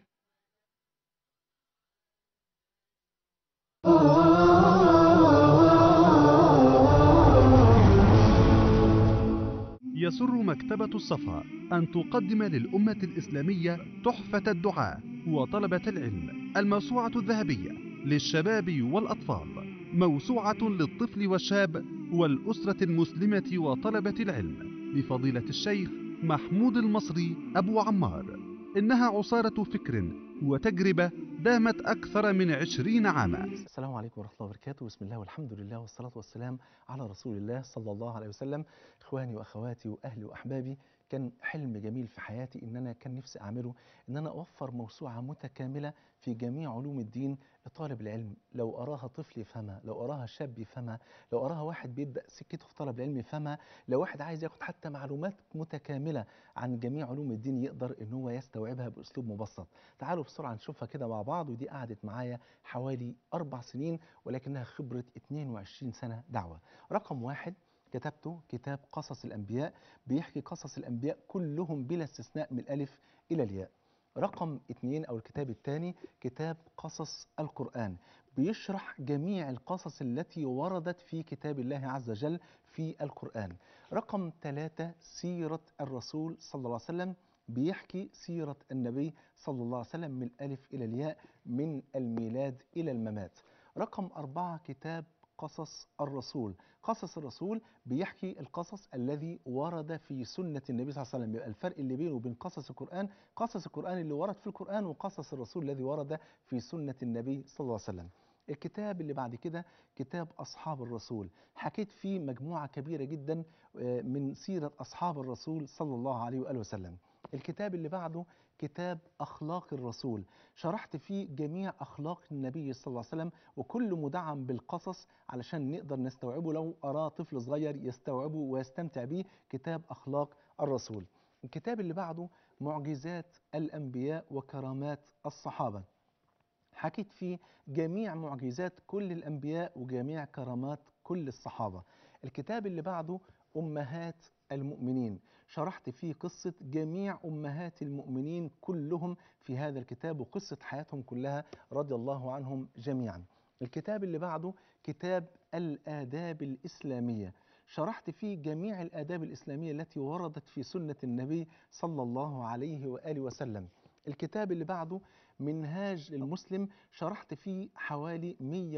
يسر مكتبة الصفا أن تقدم للأمة الإسلامية تحفة الدعاء وطلبة العلم الموسوعة الذهبية للشباب والأطفال موسوعة للطفل والشاب والأسرة المسلمة وطلبة العلم لفضيلة الشيخ محمود المصري أبو عمار إنها عصارة فكر وتجربة دامت أكثر من عشرين عاما السلام عليكم ورحمة الله وبركاته بسم الله والحمد لله والصلاة والسلام على رسول الله صلى الله عليه وسلم إخواني وأخواتي وأهلي وأحبابي كان حلم جميل في حياتي إن أنا كان نفسي أعمله إن أنا أوفر موسوعة متكاملة في جميع علوم الدين لطالب العلم لو أراها طفل يفهمها لو أراها شاب يفهمها لو أراها واحد بيبدأ سكته في طلب العلم يفهمها لو واحد عايز ياخد حتى معلومات متكاملة عن جميع علوم الدين يقدر إن هو يستوعبها بأسلوب مبسط تعالوا بسرعة نشوفها كده مع بعض ودي قعدت معايا حوالي أربع سنين ولكنها خبرة 22 سنة دعوة رقم واحد كتبته كتاب قصص الأنبياء بيحكي قصص الأنبياء كلهم بلا استثناء من الألف إلى الياء رقم اثنين أو الكتاب الثاني كتاب قصص القرآن بيشرح جميع القصص التي وردت في كتاب الله عز وجل في القرآن رقم ثلاثة سيرة الرسول صلى الله عليه وسلم بيحكي سيرة النبي صلى الله عليه وسلم من الألف إلى الياء من الميلاد إلى الممات رقم أربعة كتاب قصص الرسول قصص الرسول بيحكي القصص الذي ورد في سنة النبي صلى الله عليه وسلم يبقى الفرق اللي بينه وبين قصص القرآن قصص القرآن اللي ورد في القرآن وقصص الرسول الذي ورد في سنة النبي صلى الله عليه وسلم الكتاب اللي بعد كده كتاب أصحاب الرسول حكيت فيه مجموعة كبيرة جدا آه، من سيرة أصحاب الرسول صلى الله عليه وآله وسلم الكتاب اللي بعده كتاب أخلاق الرسول شرحت فيه جميع أخلاق النبي صلى الله عليه وسلم وكله مدعم بالقصص علشان نقدر نستوعبه لو أراه طفل صغير يستوعبه ويستمتع بيه كتاب أخلاق الرسول الكتاب اللي بعده معجزات الأنبياء وكرامات الصحابة حكيت فيه جميع معجزات كل الأنبياء وجميع كرامات كل الصحابة الكتاب اللي بعده أمهات المؤمنين شرحت فيه قصة جميع أمهات المؤمنين كلهم في هذا الكتاب وقصة حياتهم كلها رضي الله عنهم جميعا الكتاب اللي بعده كتاب الآداب الإسلامية شرحت فيه جميع الآداب الإسلامية التي وردت في سنة النبي صلى الله عليه وآله وسلم الكتاب اللي بعده منهاج المسلم شرحت فيه حوالي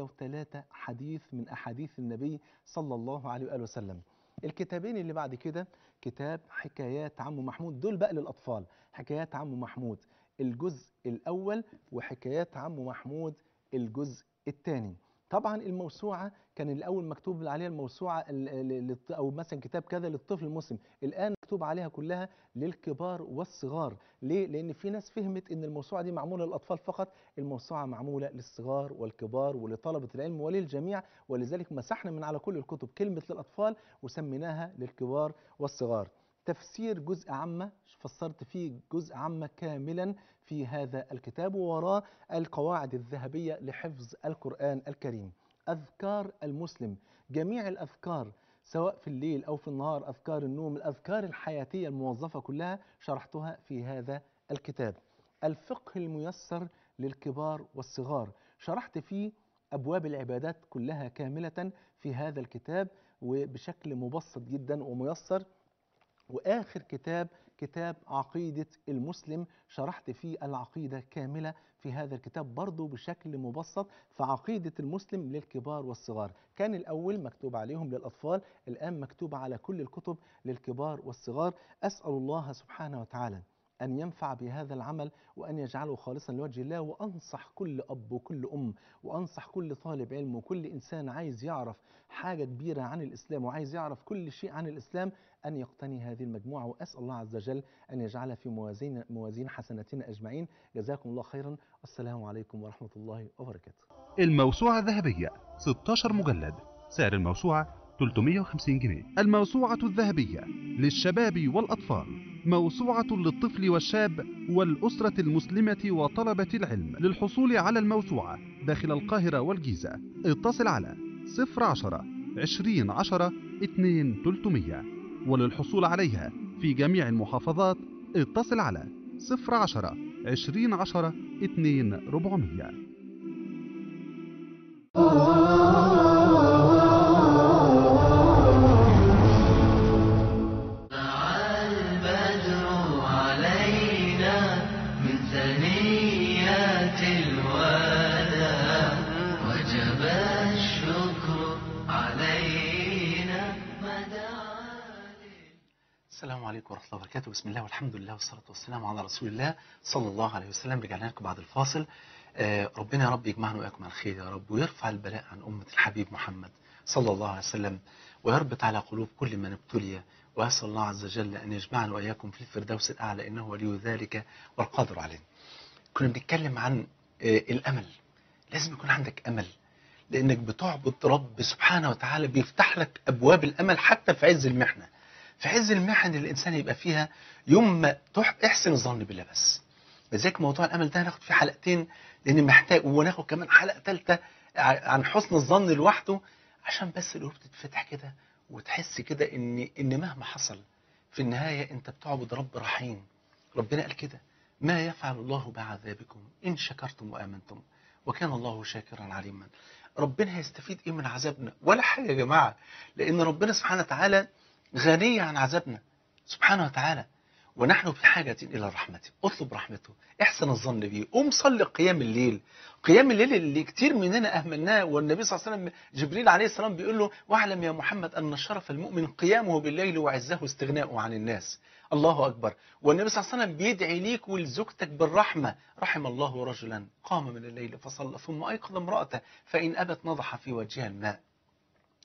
103 حديث من أحاديث النبي صلى الله عليه وآله وسلم الكتابين اللي بعد كده كتاب حكايات عم محمود دول بقى للأطفال حكايات عم محمود الجزء الأول وحكايات عم محمود الجزء الثاني طبعا الموسوعة كان الأول مكتوب عليها الموسوعة ال- ال- للط- أو مثلا كتاب كذا للطفل المسلم الآن مكتوب عليها كلها للكبار والصغار ليه؟ لأن في ناس فهمت أن الموسوعة دي معمولة للأطفال فقط الموسوعة معمولة للصغار والكبار ولطلبة العلم وللجميع ولذلك مسحنا من على كل الكتب كلمة للأطفال وسميناها للكبار والصغار تفسير جزء عامة فسرت فيه جزء عامة كاملا في هذا الكتاب ووراه القواعد الذهبية لحفظ القرآن الكريم أذكار المسلم جميع الأذكار سواء في الليل أو في النهار أذكار النوم الأذكار الحياتية الموظفة كلها شرحتها في هذا الكتاب الفقه الميسر للكبار والصغار شرحت فيه أبواب العبادات كلها كاملة في هذا الكتاب وبشكل مبسط جدا وميسر واخر كتاب كتاب عقيده المسلم شرحت فيه العقيده كامله في هذا الكتاب برضه بشكل مبسط فعقيده المسلم للكبار والصغار كان الاول مكتوب عليهم للاطفال الان مكتوب على كل الكتب للكبار والصغار اسال الله سبحانه وتعالى أن ينفع بهذا العمل وأن يجعله خالصا لوجه الله وأنصح كل أب وكل أم وأنصح كل طالب علم وكل إنسان عايز يعرف حاجة كبيرة عن الإسلام وعايز يعرف كل شيء عن الإسلام أن يقتني هذه المجموعة وأسأل الله عز وجل أن يجعلها في موازين موازين حسناتنا أجمعين جزاكم الله خيرا والسلام عليكم ورحمة الله وبركاته الموسوعة الذهبية 16 مجلد سعر الموسوعة 350 جنيه الموسوعة الذهبية للشباب والأطفال موسوعة للطفل والشاب والأسرة المسلمة وطلبة العلم للحصول على الموسوعة داخل القاهرة والجيزة اتصل على 010 20 10 2 300 وللحصول عليها في جميع المحافظات اتصل على 010 20 10 2 400 طلع البدر علينا من ثنيات الوداع وجب الشكر علينا ما دعا السلام عليكم ورحمة الله وبركاته بسم الله والحمد لله والصلاة والسلام على رسول الله صلى الله عليه وسلم رجعنا لكم بعد الفاصل آه ربنا يا رب يجمعنا وإياكم على الخير يا رب ويرفع البلاء عن أمة الحبيب محمد صلى الله عليه وسلم ويربط على قلوب كل من ابتلي وأسأل الله عز وجل أن يجمعنا وإياكم في الفردوس الأعلى إنه ولي ذلك والقادر عليه كنا بنتكلم عن آه الأمل لازم يكون عندك أمل لأنك بتعبد رب سبحانه وتعالى بيفتح لك أبواب الأمل حتى في عز المحنة في عز المحن اللي الإنسان يبقى فيها يوم ما تح- احسن الظن بالله بس لذلك موضوع الأمل ده هناخد فيه حلقتين لأن محتاج وناخد كمان حلقة ثالثة عن حسن الظن لوحده عشان بس القلوب تتفتح كده وتحس كده إن إن مهما حصل في النهاية أنت بتعبد رب رحيم ربنا قال كده ما يفعل الله بعذابكم إن شكرتم وآمنتم وكان الله شاكرا عليما ربنا هيستفيد إيه من عذابنا ولا حاجة يا جماعة لأن ربنا سبحانه وتعالى غني عن عذابنا سبحانه وتعالى ونحن بحاجة إلى رحمته اطلب رحمته احسن الظن به قوم صلي قيام الليل قيام الليل اللي كتير مننا أهملناه والنبي صلى الله عليه وسلم جبريل عليه السلام بيقول له واعلم يا محمد أن شرف المؤمن قيامه بالليل وعزه استغناؤه عن الناس الله أكبر والنبي صلى الله عليه وسلم بيدعي ليك ولزوجتك بالرحمة رحم الله رجلا قام من الليل فصلى ثم أيقظ امرأته فإن أبت نضح في وجهها الماء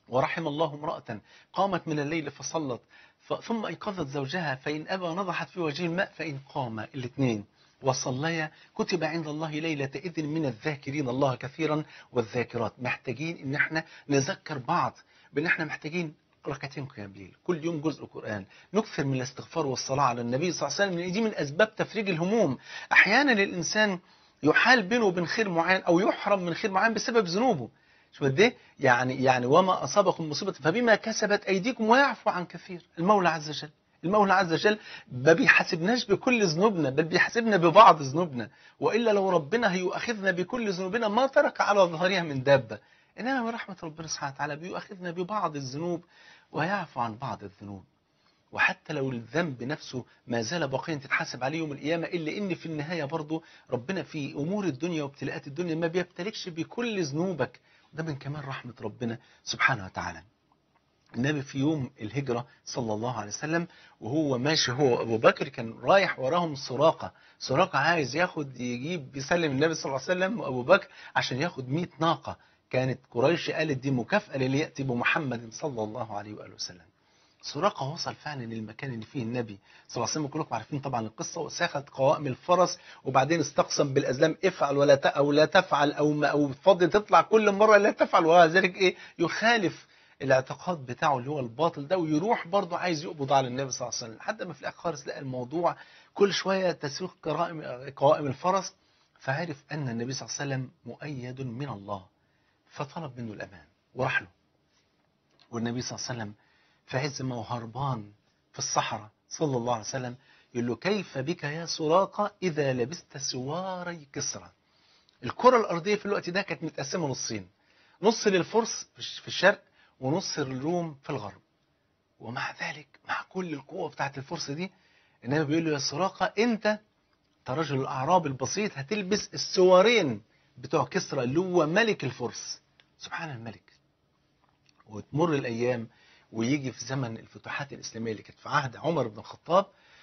ورحم الله امرأة قامت من الليل فصلت ف- ثم أيقظت زوجها فإن أبى نضحت في وجه الماء فإن قام الاثنين وصليا كتب عند الله ليلة إذن من الذاكرين الله كثيرا والذاكرات محتاجين إن احنا نذكر بعض بأن احنا محتاجين ركعتين قيام ليل كل يوم جزء قرآن نكثر من الاستغفار والصلاة على النبي صلى الله عليه وسلم لأن دي من أسباب تفريج الهموم أحيانا الإنسان يحال بينه وبين خير معين أو يحرم من خير معين بسبب ذنوبه شو قد ايه؟ يعني يعني وما اصابكم مصيبه فبما كسبت ايديكم ويعفو عن كثير المولى عز وجل المولى عز وجل ما بيحاسبناش بكل ذنوبنا بل بيحاسبنا ببعض ذنوبنا والا لو ربنا هيؤاخذنا بكل ذنوبنا ما ترك على ظهرها من دابه انما من رحمه ربنا سبحانه وتعالى بيؤاخذنا ببعض الذنوب ويعفو عن بعض الذنوب وحتى لو الذنب نفسه ما زال باقيا تتحاسب عليه يوم القيامة إلا إن في النهاية برضه ربنا في أمور الدنيا وابتلاءات الدنيا ما بيبتلكش بكل ذنوبك ده من كمال رحمة ربنا سبحانه وتعالى النبي في يوم الهجرة صلى الله عليه وسلم وهو ماشي هو أبو بكر كان رايح وراهم سراقة سراقة عايز ياخد يجيب يسلم النبي صلى الله عليه وسلم وأبو بكر عشان ياخد 100 ناقة كانت قريش قالت دي مكافأة للي يأتي بمحمد صلى الله عليه وآله وسلم سراقة وصل فعلا للمكان اللي فيه النبي صلى الله عليه وسلم كلكم عارفين طبعا القصة وساخد قوائم الفرس وبعدين استقسم بالأزلام افعل ولا ت... أو لا تفعل أو ما أو فضل تطلع كل مرة لا تفعل وذلك إيه يخالف الاعتقاد بتاعه اللي هو الباطل ده ويروح برضه عايز يقبض على النبي صلى الله عليه وسلم لحد ما في الآخر خالص لقى الموضوع كل شوية تسويق قوائم قوائم الفرس فعرف أن النبي صلى الله عليه وسلم مؤيد من الله فطلب منه الأمان وراح له والنبي صلى الله عليه وسلم في عز ما هو هربان في الصحراء صلى الله عليه وسلم يقول له كيف بك يا سراقة إذا لبست سواري كسرى الكرة الأرضية في الوقت ده كانت متقسمة نصين نص للفرس في الشرق ونص للروم في الغرب ومع ذلك مع كل القوة بتاعت الفرس دي النبي بيقول له يا سراقة أنت كرجل الأعراب البسيط هتلبس السوارين بتوع كسرى اللي هو ملك الفرس سبحان الملك وتمر الأيام ويجي في زمن الفتوحات الإسلامية اللي كانت في عهد عمر بن الخطاب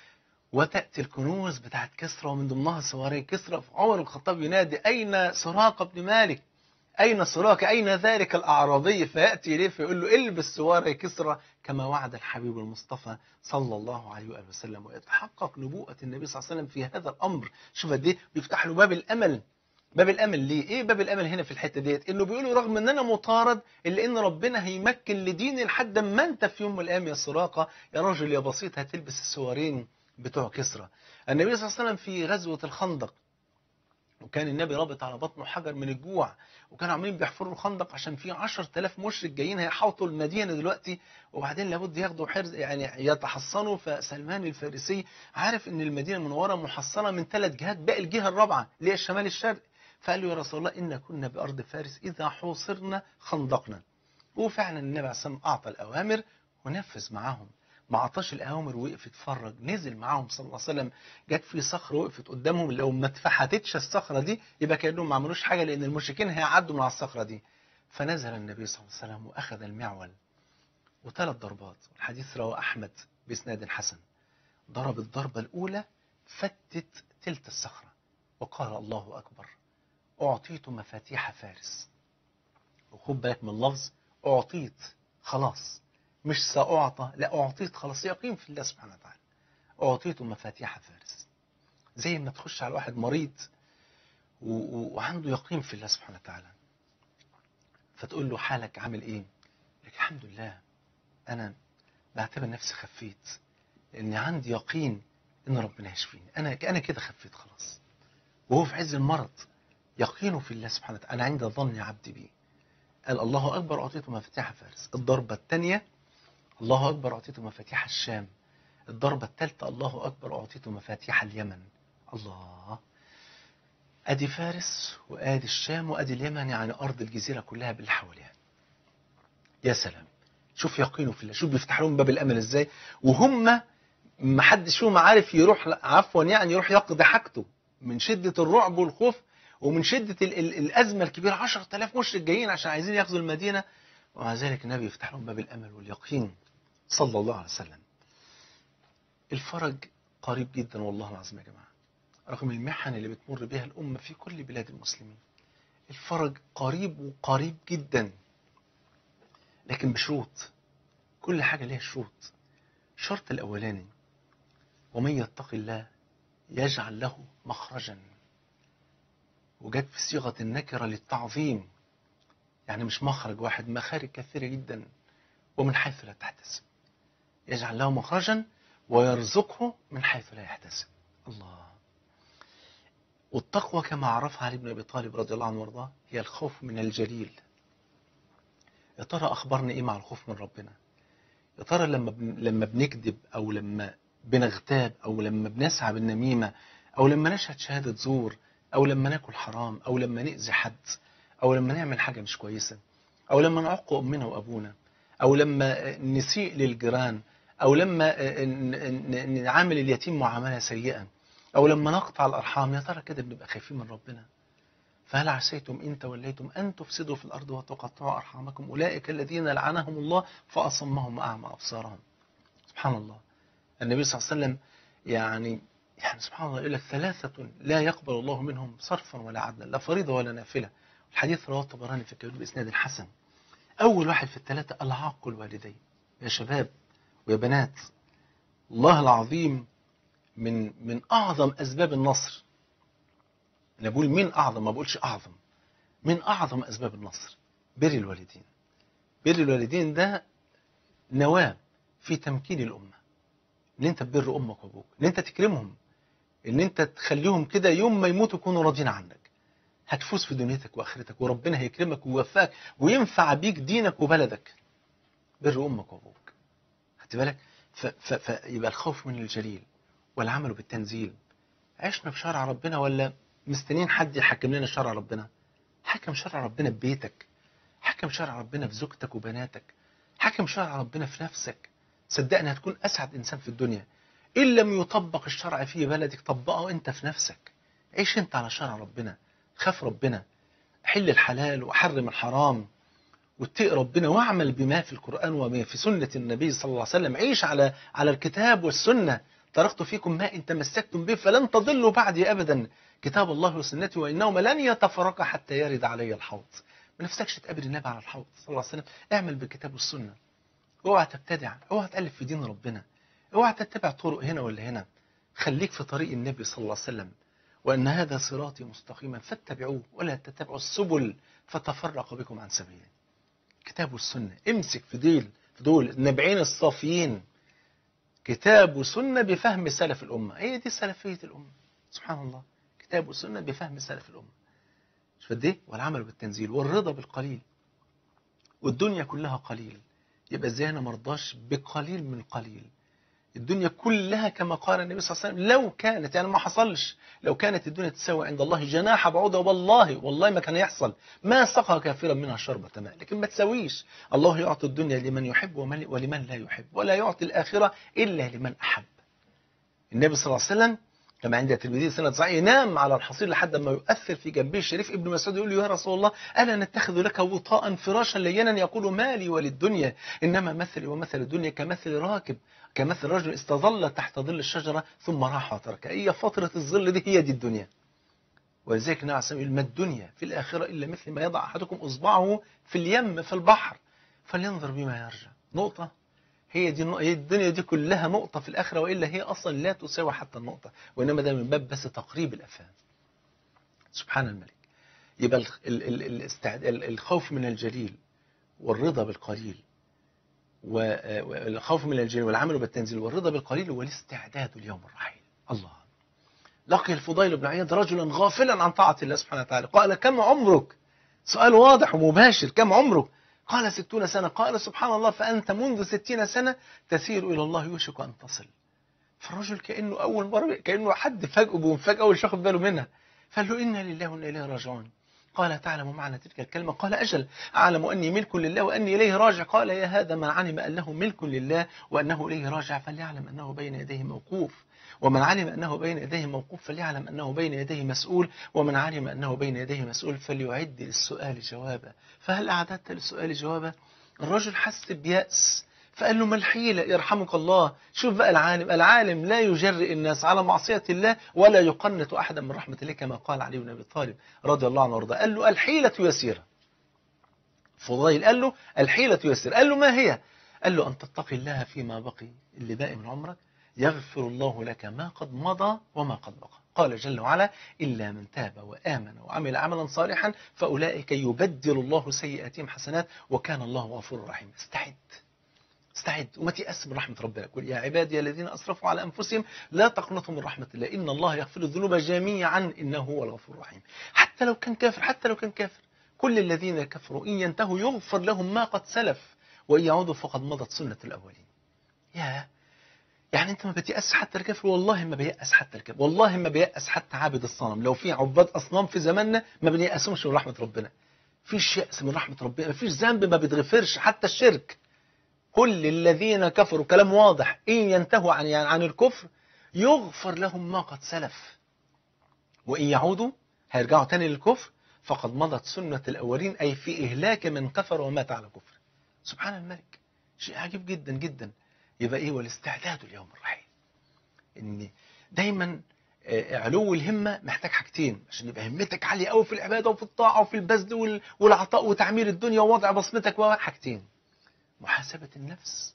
وتأتي الكنوز بتاعت كسرى ومن ضمنها سواري كسرى عمر بن الخطاب ينادي أين سراقة بن مالك أين سراقة أين ذلك الأعرابي فيأتي إليه فيقول له البس سواري كسرى كما وعد الحبيب المصطفى صلى الله عليه وآله وسلم ويتحقق نبوءة النبي صلى الله عليه وسلم في هذا الأمر شوف قد إيه بيفتح له باب الأمل باب الامل ليه ايه باب الامل هنا في الحته ديت انه بيقولوا رغم ان انا مطارد الا ان ربنا هيمكن لديني لحد ما انت في يوم من الايام يا سراقه يا راجل يا بسيط هتلبس السوارين بتوع كسرى النبي صلى الله عليه وسلم في غزوه الخندق وكان النبي رابط على بطنه حجر من الجوع وكانوا عاملين بيحفروا الخندق عشان في 10000 مشرك جايين هيحاوطوا المدينه دلوقتي وبعدين لابد ياخدوا حرز يعني يتحصنوا فسلمان الفارسي عارف ان المدينه المنوره محصنه من ثلاث جهات باقي الجهه الرابعه اللي هي الشمال الشرقي فقال له يا رسول الله إن كنا بأرض فارس إذا حوصرنا خندقنا وفعلا النبي عليه الصلاة والسلام أعطى الأوامر ونفذ معاهم ما عطاش الأوامر وقف يتفرج نزل معاهم صلى الله عليه وسلم جت في صخرة وقفت قدامهم لو ما اتفحتتش الصخرة دي يبقى كأنهم ما عملوش حاجة لأن المشركين هيعدوا من على الصخرة دي فنزل النبي صلى الله عليه وسلم وأخذ المعول وثلاث ضربات الحديث رواه أحمد بإسناد حسن ضرب الضربة الأولى فتت تلت الصخرة وقال الله أكبر أعطيت مفاتيح فارس وخد بالك من اللفظ أعطيت خلاص مش سأعطى لا أعطيت خلاص يقين في الله سبحانه وتعالى أعطيت مفاتيح فارس زي ما تخش على واحد مريض و... و... وعنده يقين في الله سبحانه وتعالى فتقول له حالك عامل ايه لك الحمد لله انا بعتبر نفسي خفيت لاني عندي يقين ان ربنا يشفيني انا انا كده خفيت خلاص وهو في عز المرض يقينه في الله سبحانه وتعالى أنا عند ظن عبدي بي قال الله أكبر أعطيته مفاتيح فارس الضربة الثانية الله أكبر أعطيته مفاتيح الشام الضربة الثالثة الله أكبر أعطيته مفاتيح اليمن الله أدي فارس وأدي الشام وأدي اليمن يعني أرض الجزيرة كلها باللي حواليها يا سلام شوف يقينه في الله شوف بيفتح لهم باب الأمل إزاي وهم ما حدش فيهم عارف يروح عفوا يعني يروح يقضي حاجته من شدة الرعب والخوف ومن شدة ال ال الأزمة الكبيرة 10000 مشرك جايين عشان عايزين ياخذوا المدينة ومع ذلك النبي يفتح لهم باب الأمل واليقين صلى الله عليه وسلم الفرج قريب جدا والله العظيم يا جماعة رغم المحن اللي بتمر بها الأمة في كل بلاد المسلمين الفرج قريب وقريب جدا لكن بشروط كل حاجة ليها شروط الشرط الأولاني ومن يتق الله يجعل له مخرجا وجت في صيغة النكرة للتعظيم يعني مش مخرج واحد مخارج كثيرة جدا ومن حيث لا تحتسب يجعل له مخرجا ويرزقه من حيث لا يحتسب الله والتقوى كما عرفها علي بن ابي طالب رضي الله عنه وارضاه هي الخوف من الجليل يا ترى اخبرني ايه مع الخوف من ربنا يا ترى لما بن... لما بنكذب او لما بنغتاب او لما بنسعى بالنميمه او لما نشهد شهاده زور او لما ناكل حرام او لما نأذي حد او لما نعمل حاجه مش كويسه او لما نعق امنا وابونا او لما نسيء للجيران او لما ن- ن- نعامل اليتيم معامله سيئه او لما نقطع الارحام يا ترى كده بنبقى خايفين من ربنا فهل عسيتم ان توليتم ان تفسدوا في الارض وتقطعوا ارحامكم اولئك الذين لعنهم الله فاصمهم واعمى ابصارهم سبحان الله النبي صلى الله عليه وسلم يعني يعني سبحان الله يقول لك ثلاثة لا يقبل الله منهم صرفا ولا عدلا لا فريضة ولا نافلة الحديث رواه الطبراني في الكبير بإسناد حسن أول واحد في الثلاثة العاق الوالدين يا شباب ويا بنات الله العظيم من من أعظم أسباب النصر أنا بقول من أعظم ما بقولش أعظم من أعظم أسباب النصر بر الوالدين بر الوالدين ده نواة في تمكين الأمة ان انت تبر امك وابوك ان انت تكرمهم ان انت تخليهم كده يوم ما يموتوا يكونوا راضين عنك هتفوز في دنيتك واخرتك وربنا هيكرمك ويوفقك وينفع بيك دينك وبلدك بر امك وابوك خدت بالك ف- ف- فيبقى الخوف من الجليل والعمل بالتنزيل عشنا بشرع ربنا ولا مستنيين حد يحكم لنا شرع ربنا حكم شرع ربنا ببيتك حكم شرع ربنا في زوجتك وبناتك حكم شرع ربنا في نفسك صدقني هتكون اسعد انسان في الدنيا ان لم يطبق الشرع في بلدك طبقه انت في نفسك عيش انت على شرع ربنا خاف ربنا حل الحلال وحرم الحرام واتق ربنا واعمل بما في القران وما في سنه النبي صلى الله عليه وسلم عيش على على الكتاب والسنه تركت فيكم ما ان تمسكتم به فلن تضلوا بعدي ابدا كتاب الله وسنتي وانهما لن يتفرقا حتى يرد علي الحوض ما نفسكش تقابل النبي على الحوض صلى الله عليه وسلم اعمل بالكتاب والسنه اوعى تبتدع اوعى تألف في دين ربنا اوعى تتبع طرق هنا ولا هنا خليك في طريق النبي صلى الله عليه وسلم وأن هذا صراطي مستقيما فاتبعوه ولا تتبعوا السبل فتفرق بكم عن سبيله كتاب والسنة امسك في ديل في دول النبعين الصافيين كتاب وسنة بفهم سلف الأمة هي دي سلفية الأمة سبحان الله كتاب وسنة بفهم سلف الأمة مش قد ايه والعمل بالتنزيل والرضا بالقليل والدنيا كلها قليل يبقى ازاي انا مرضاش بقليل من قليل الدنيا كلها كما قال النبي صلى الله عليه وسلم لو كانت يعني ما حصلش لو كانت الدنيا تساوي عند الله جناح بعوضة والله والله ما كان يحصل ما سقى كافرا منها شربة ماء لكن ما تساويش الله يعطي الدنيا لمن يحب ومن- ولمن لا يحب ولا يعطي الآخرة إلا لمن أحب النبي صلى الله عليه وسلم كما عند الترمذي سنة صحيح ينام على الحصير لحد ما يؤثر في جنبه الشريف ابن مسعود يقول له يا رسول الله ألا نتخذ لك وطاء فراشا لينا يقول مالي وللدنيا إنما مثلي ومثل الدنيا كمثل راكب كمثل رجل استظل تحت ظل الشجرة ثم راح وترك هي فترة الظل دي هي دي الدنيا ولذلك النبي عليه الصلاة والسلام يقول ما الدنيا في الآخرة إلا مثل ما يضع أحدكم إصبعه في اليم في البحر فلينظر بما يرجع نقطة هي دي النق- هي الدنيا دي كلها نقطة في الآخرة وإلا هي أصلا لا تساوي حتى النقطة وإنما ده من باب بس تقريب الأفهام سبحان الملك يبقى ال- ال- ال- الاستعد- ال- الخوف من الجليل والرضا بالقليل و- والخوف من الجليل والعمل بالتنزيل والرضا بالقليل والاستعداد ليوم الرحيل الله لقي الفضيل بن عياض رجلا غافلا عن طاعة الله سبحانه وتعالى قال كم عمرك سؤال واضح ومباشر كم عمرك قال ستون سنة قال سبحان الله فأنت منذ ستين سنة تسير إلى الله يوشك أن تصل فالرجل كأنه أول مرة كأنه حد فاجئه بمفاجأة ومش واخد باله منها فقال له إنا لله وإنا إليه راجعون قال تعلم معنى تلك الكلمة قال أجل أعلم أني ملك لله وأني إليه راجع قال يا هذا من علم أنه ملك لله وأنه إليه راجع فليعلم أنه بين يديه موقوف ومن علم أنه بين يديه موقوف فليعلم أنه بين يديه مسؤول ومن علم أنه بين يديه مسؤول فليعد للسؤال جوابا فهل أعددت للسؤال جوابا الرجل حس بيأس فقال له ما الحيلة يرحمك الله شوف بقى العالم العالم لا يجرئ الناس على معصية الله ولا يقنط أحدا من رحمة الله كما قال علي بن أبي طالب رضي الله عنه وارضاه قال له الحيلة يسيرة فضيل قال له الحيلة يسر قال له ما هي قال له أن تتقي الله فيما بقي اللي باقي من عمرك يغفر الله لك ما قد مضى وما قد بقى قال جل وعلا إلا من تاب وآمن وعمل عملا صالحا فأولئك يبدل الله سيئاتهم حسنات وكان الله غفورا رحيما استعد استعد وما تيأس من رحمة ربنا قل يا عبادي الذين أسرفوا على أنفسهم لا تقنطوا من رحمة الله إن الله يغفر الذنوب جميعا إنه هو الغفور الرحيم حتى لو كان كافر حتى لو كان كافر كل الذين كفروا إن ينتهوا يغفر لهم ما قد سلف وإن يعودوا فقد مضت سنة الأولين يا يعني انت ما بتيأس حتى الكافر والله ما بيأس حتى الكافر والله ما بيأس حتى عابد الصنم لو في عباد أصنام في زماننا ما بنيأسهمش من رحمة ربنا فيش يأس من رحمة ربنا فيش ذنب ما بيتغفرش حتى الشرك كل الذين كفروا كلام واضح إن ينتهوا عن يعني عن الكفر يغفر لهم ما قد سلف وإن يعودوا هيرجعوا تاني للكفر فقد مضت سنة الأولين أي في إهلاك من كفر ومات على كفر سبحان الملك شيء عجيب جدا جدا يبقى إيه والاستعداد اليوم الرحيل إن دايما آه، علو الهمة محتاج حاجتين عشان يبقى همتك عالية قوي في العبادة وفي الطاعة وفي البذل وال- والعطاء وتعمير الدنيا ووضع بصمتك وحاجتين محاسبة النفس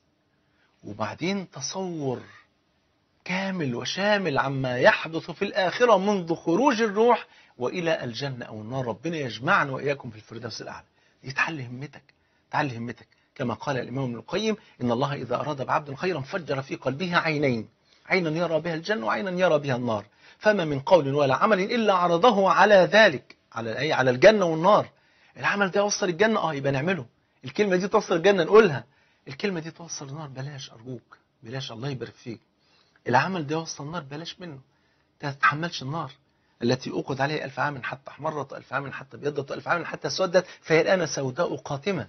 وبعدين تصور كامل وشامل عما يحدث في الآخرة منذ خروج الروح وإلى الجنة أو النار ربنا يجمعنا وإياكم في الفردوس الأعلى دي تعلي همتك تعلي همتك كما قال الإمام ابن القيم إن الله إذا أراد بعبد خيرا فجر في قلبه عينين عينا يرى بها الجنة وعينا يرى بها النار فما من قول ولا عمل إلا عرضه على ذلك على أي على الجنة والنار العمل ده يوصل الجنة اه يبقى نعمله الكلمة دي توصل الجنة نقولها الكلمة دي توصل النار بلاش أرجوك بلاش الله يبارك فيك العمل ده يوصل النار بلاش منه انت ما تتحملش النار التي أوقد عليها ألف عام حتى أحمرت ألف عام حتى ابيضت ألف عام حتى اسودت فهي الآن سوداء قاتمة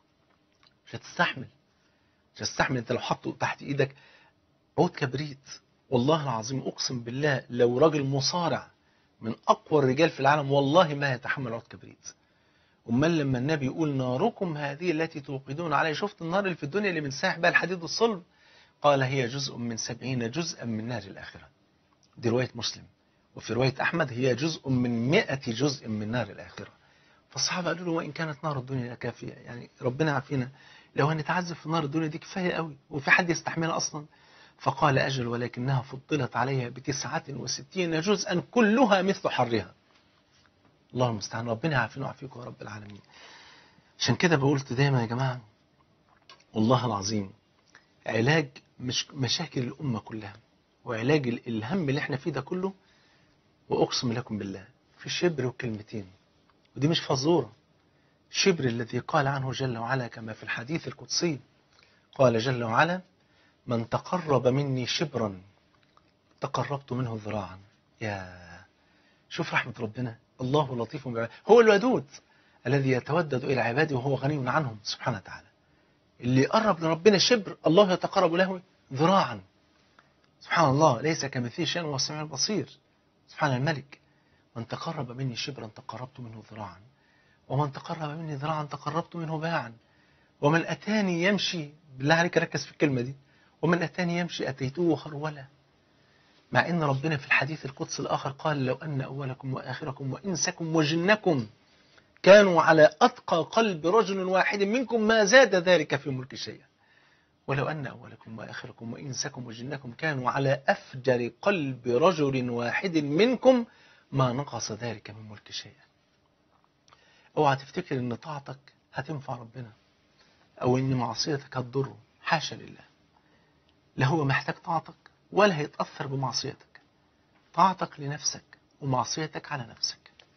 مش هتستحمل مش هتستحمل انت لو حطه تحت ايدك عود كبريت والله العظيم اقسم بالله لو راجل مصارع من اقوى الرجال في العالم والله ما يتحمل عود كبريت امال لما النبي يقول ناركم هذه التي توقدون عليها شفت النار اللي في الدنيا اللي بنساح بها الحديد والصلب قال هي جزء من سبعين جزءا من نار الآخرة دي رواية مسلم وفي رواية أحمد هي جزء من مئة جزء من نار الآخرة فالصحابة قالوا له وإن كانت نار الدنيا كافية يعني ربنا عافينا لو هنتعذب في نار الدنيا دي كفاية قوي وفي حد يستحملها أصلا فقال أجل ولكنها فضلت عليها بتسعة وستين جزءا كلها مثل حرها الله المستعان ربنا يعافينا ويعافيكم يا رب العالمين عشان كده بقولت دايما يا جماعة والله العظيم علاج مش مشاكل الأمة كلها وعلاج ال- الهم اللي احنا فيه ده كله وأقسم لكم بالله في شبر وكلمتين ودي مش فزورة شبر الذي قال عنه جل وعلا كما في الحديث القدسي قال جل وعلا من تقرب مني شبرا تقربت منه ذراعا يا شوف رحمة ربنا الله لطيف بعباده هو الودود الذي يتودد إلى عباده وهو غني عنهم سبحانه وتعالى اللي قرب لربنا شبر الله يتقرب له ذراعا سبحان الله ليس كمثله شيء وهو السميع البصير سبحان الملك من تقرب مني شبرا تقربت منه ذراعا ومن تقرب مني ذراعا تقربت منه باعا ومن أتاني يمشي بالله عليك ركز في الكلمة دي ومن أتاني يمشي أتيته هرولا مع أن ربنا في الحديث القدس الآخر قال لو أن أولكم وآخركم وإنسكم وجنكم كانوا على أتقى قلب رجل واحد منكم ما زاد ذلك في ملك شيئا ولو أن أولكم وآخركم وإنسكم وجنكم كانوا على أفجر قلب رجل واحد منكم ما نقص ذلك من ملك شيئا اوعى تفتكر ان طاعتك هتنفع ربنا او ان معصيتك هتضره حاشا لله لا هو محتاج طاعتك ولا هيتأثر بمعصيتك طاعتك لنفسك ومعصيتك على نفسك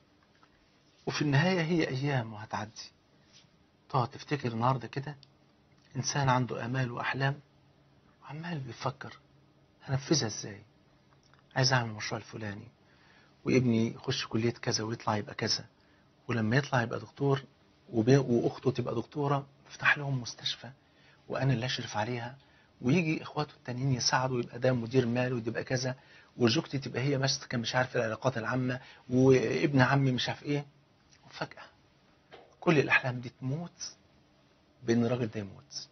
وفي النهاية هي أيام وهتعدي تقعد تفتكر النهاردة كده إنسان عنده آمال وأحلام وعمال بيفكر هنفذها إزاي عايز أعمل المشروع الفلاني وابني يخش كلية كذا ويطلع يبقى كذا ولما يطلع يبقى دكتور وبي- وأخته تبقى دكتورة افتح لهم مستشفى وأنا اللي أشرف عليها ويجي إخواته التانيين يساعدوا يبقى ده مدير مال ويبقى كذا وزوجتي تبقى هي ماسكة مش عارف العلاقات العامة وابن عمي مش عارف إيه وفجأة كل الأحلام دي تموت بإن الراجل ده يموت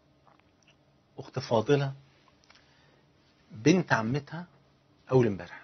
أخت فاضلة بنت عمتها أول امبارح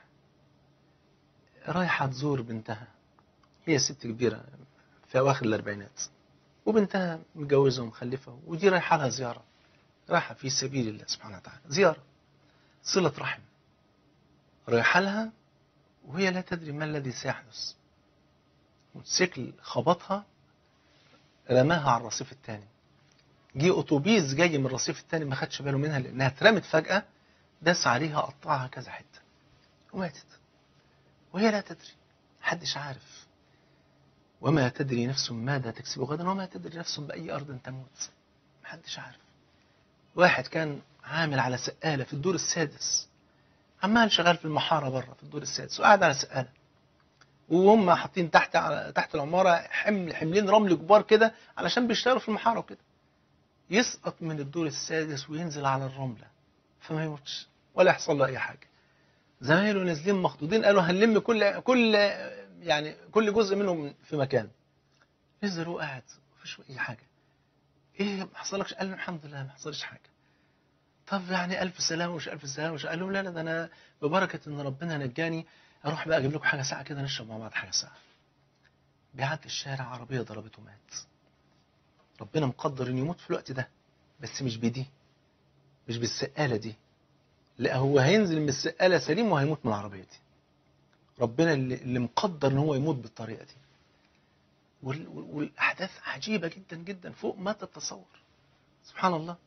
رايحة تزور بنتها هي ست كبيرة في أواخر الأربعينات وبنتها متجوزة ومخلفة ودي رايحة لها زيارة رايحة في سبيل الله سبحانه وتعالى زيارة صلة رحم رايحة لها وهي لا تدري ما الذي سيحدث موتوسيكل خبطها رماها على الرصيف الثاني جه اتوبيس جاي من الرصيف الثاني ما خدش باله منها لانها اترمت فجأة داس عليها قطعها كذا حتة وماتت وهي لا تدري محدش عارف وما تدري نفس ماذا تكسب غدا وما تدري نفس بأي أرض تموت محدش عارف واحد كان عامل على سقالة في الدور السادس عمال شغال في المحارة بره في الدور السادس وقاعد على سقالة وهم حاطين تحت على تحت العمارة حمل حملين رمل كبار كده علشان بيشتغلوا في المحارة وكده يسقط من الدور السادس وينزل على الرملة فما يموتش ولا يحصل له أي حاجة زمايله نازلين مخطوطين قالوا هنلم كل كل يعني كل جزء منهم في مكان نزل هو قاعد مفيش اي حاجه ايه ما حصلكش قال له الحمد لله ما حصلش حاجه طب يعني الف سلامه ومش الف سلامه ومش قال لهم لا لا ده انا ببركه ان ربنا نجاني اروح بقى اجيب لكم حاجه ساعه كده نشرب مع بعض حاجه ساعه بيعدي الشارع عربيه ضربته مات ربنا مقدر انه يموت في الوقت ده بس مش بدي مش بالسقاله دي لا هو هينزل من السقاله سليم وهيموت من العربيه دي ربنا اللي, اللي مقدر ان هو يموت بالطريقه دي وال- وال- والاحداث عجيبه جدا جدا فوق ما تتصور سبحان الله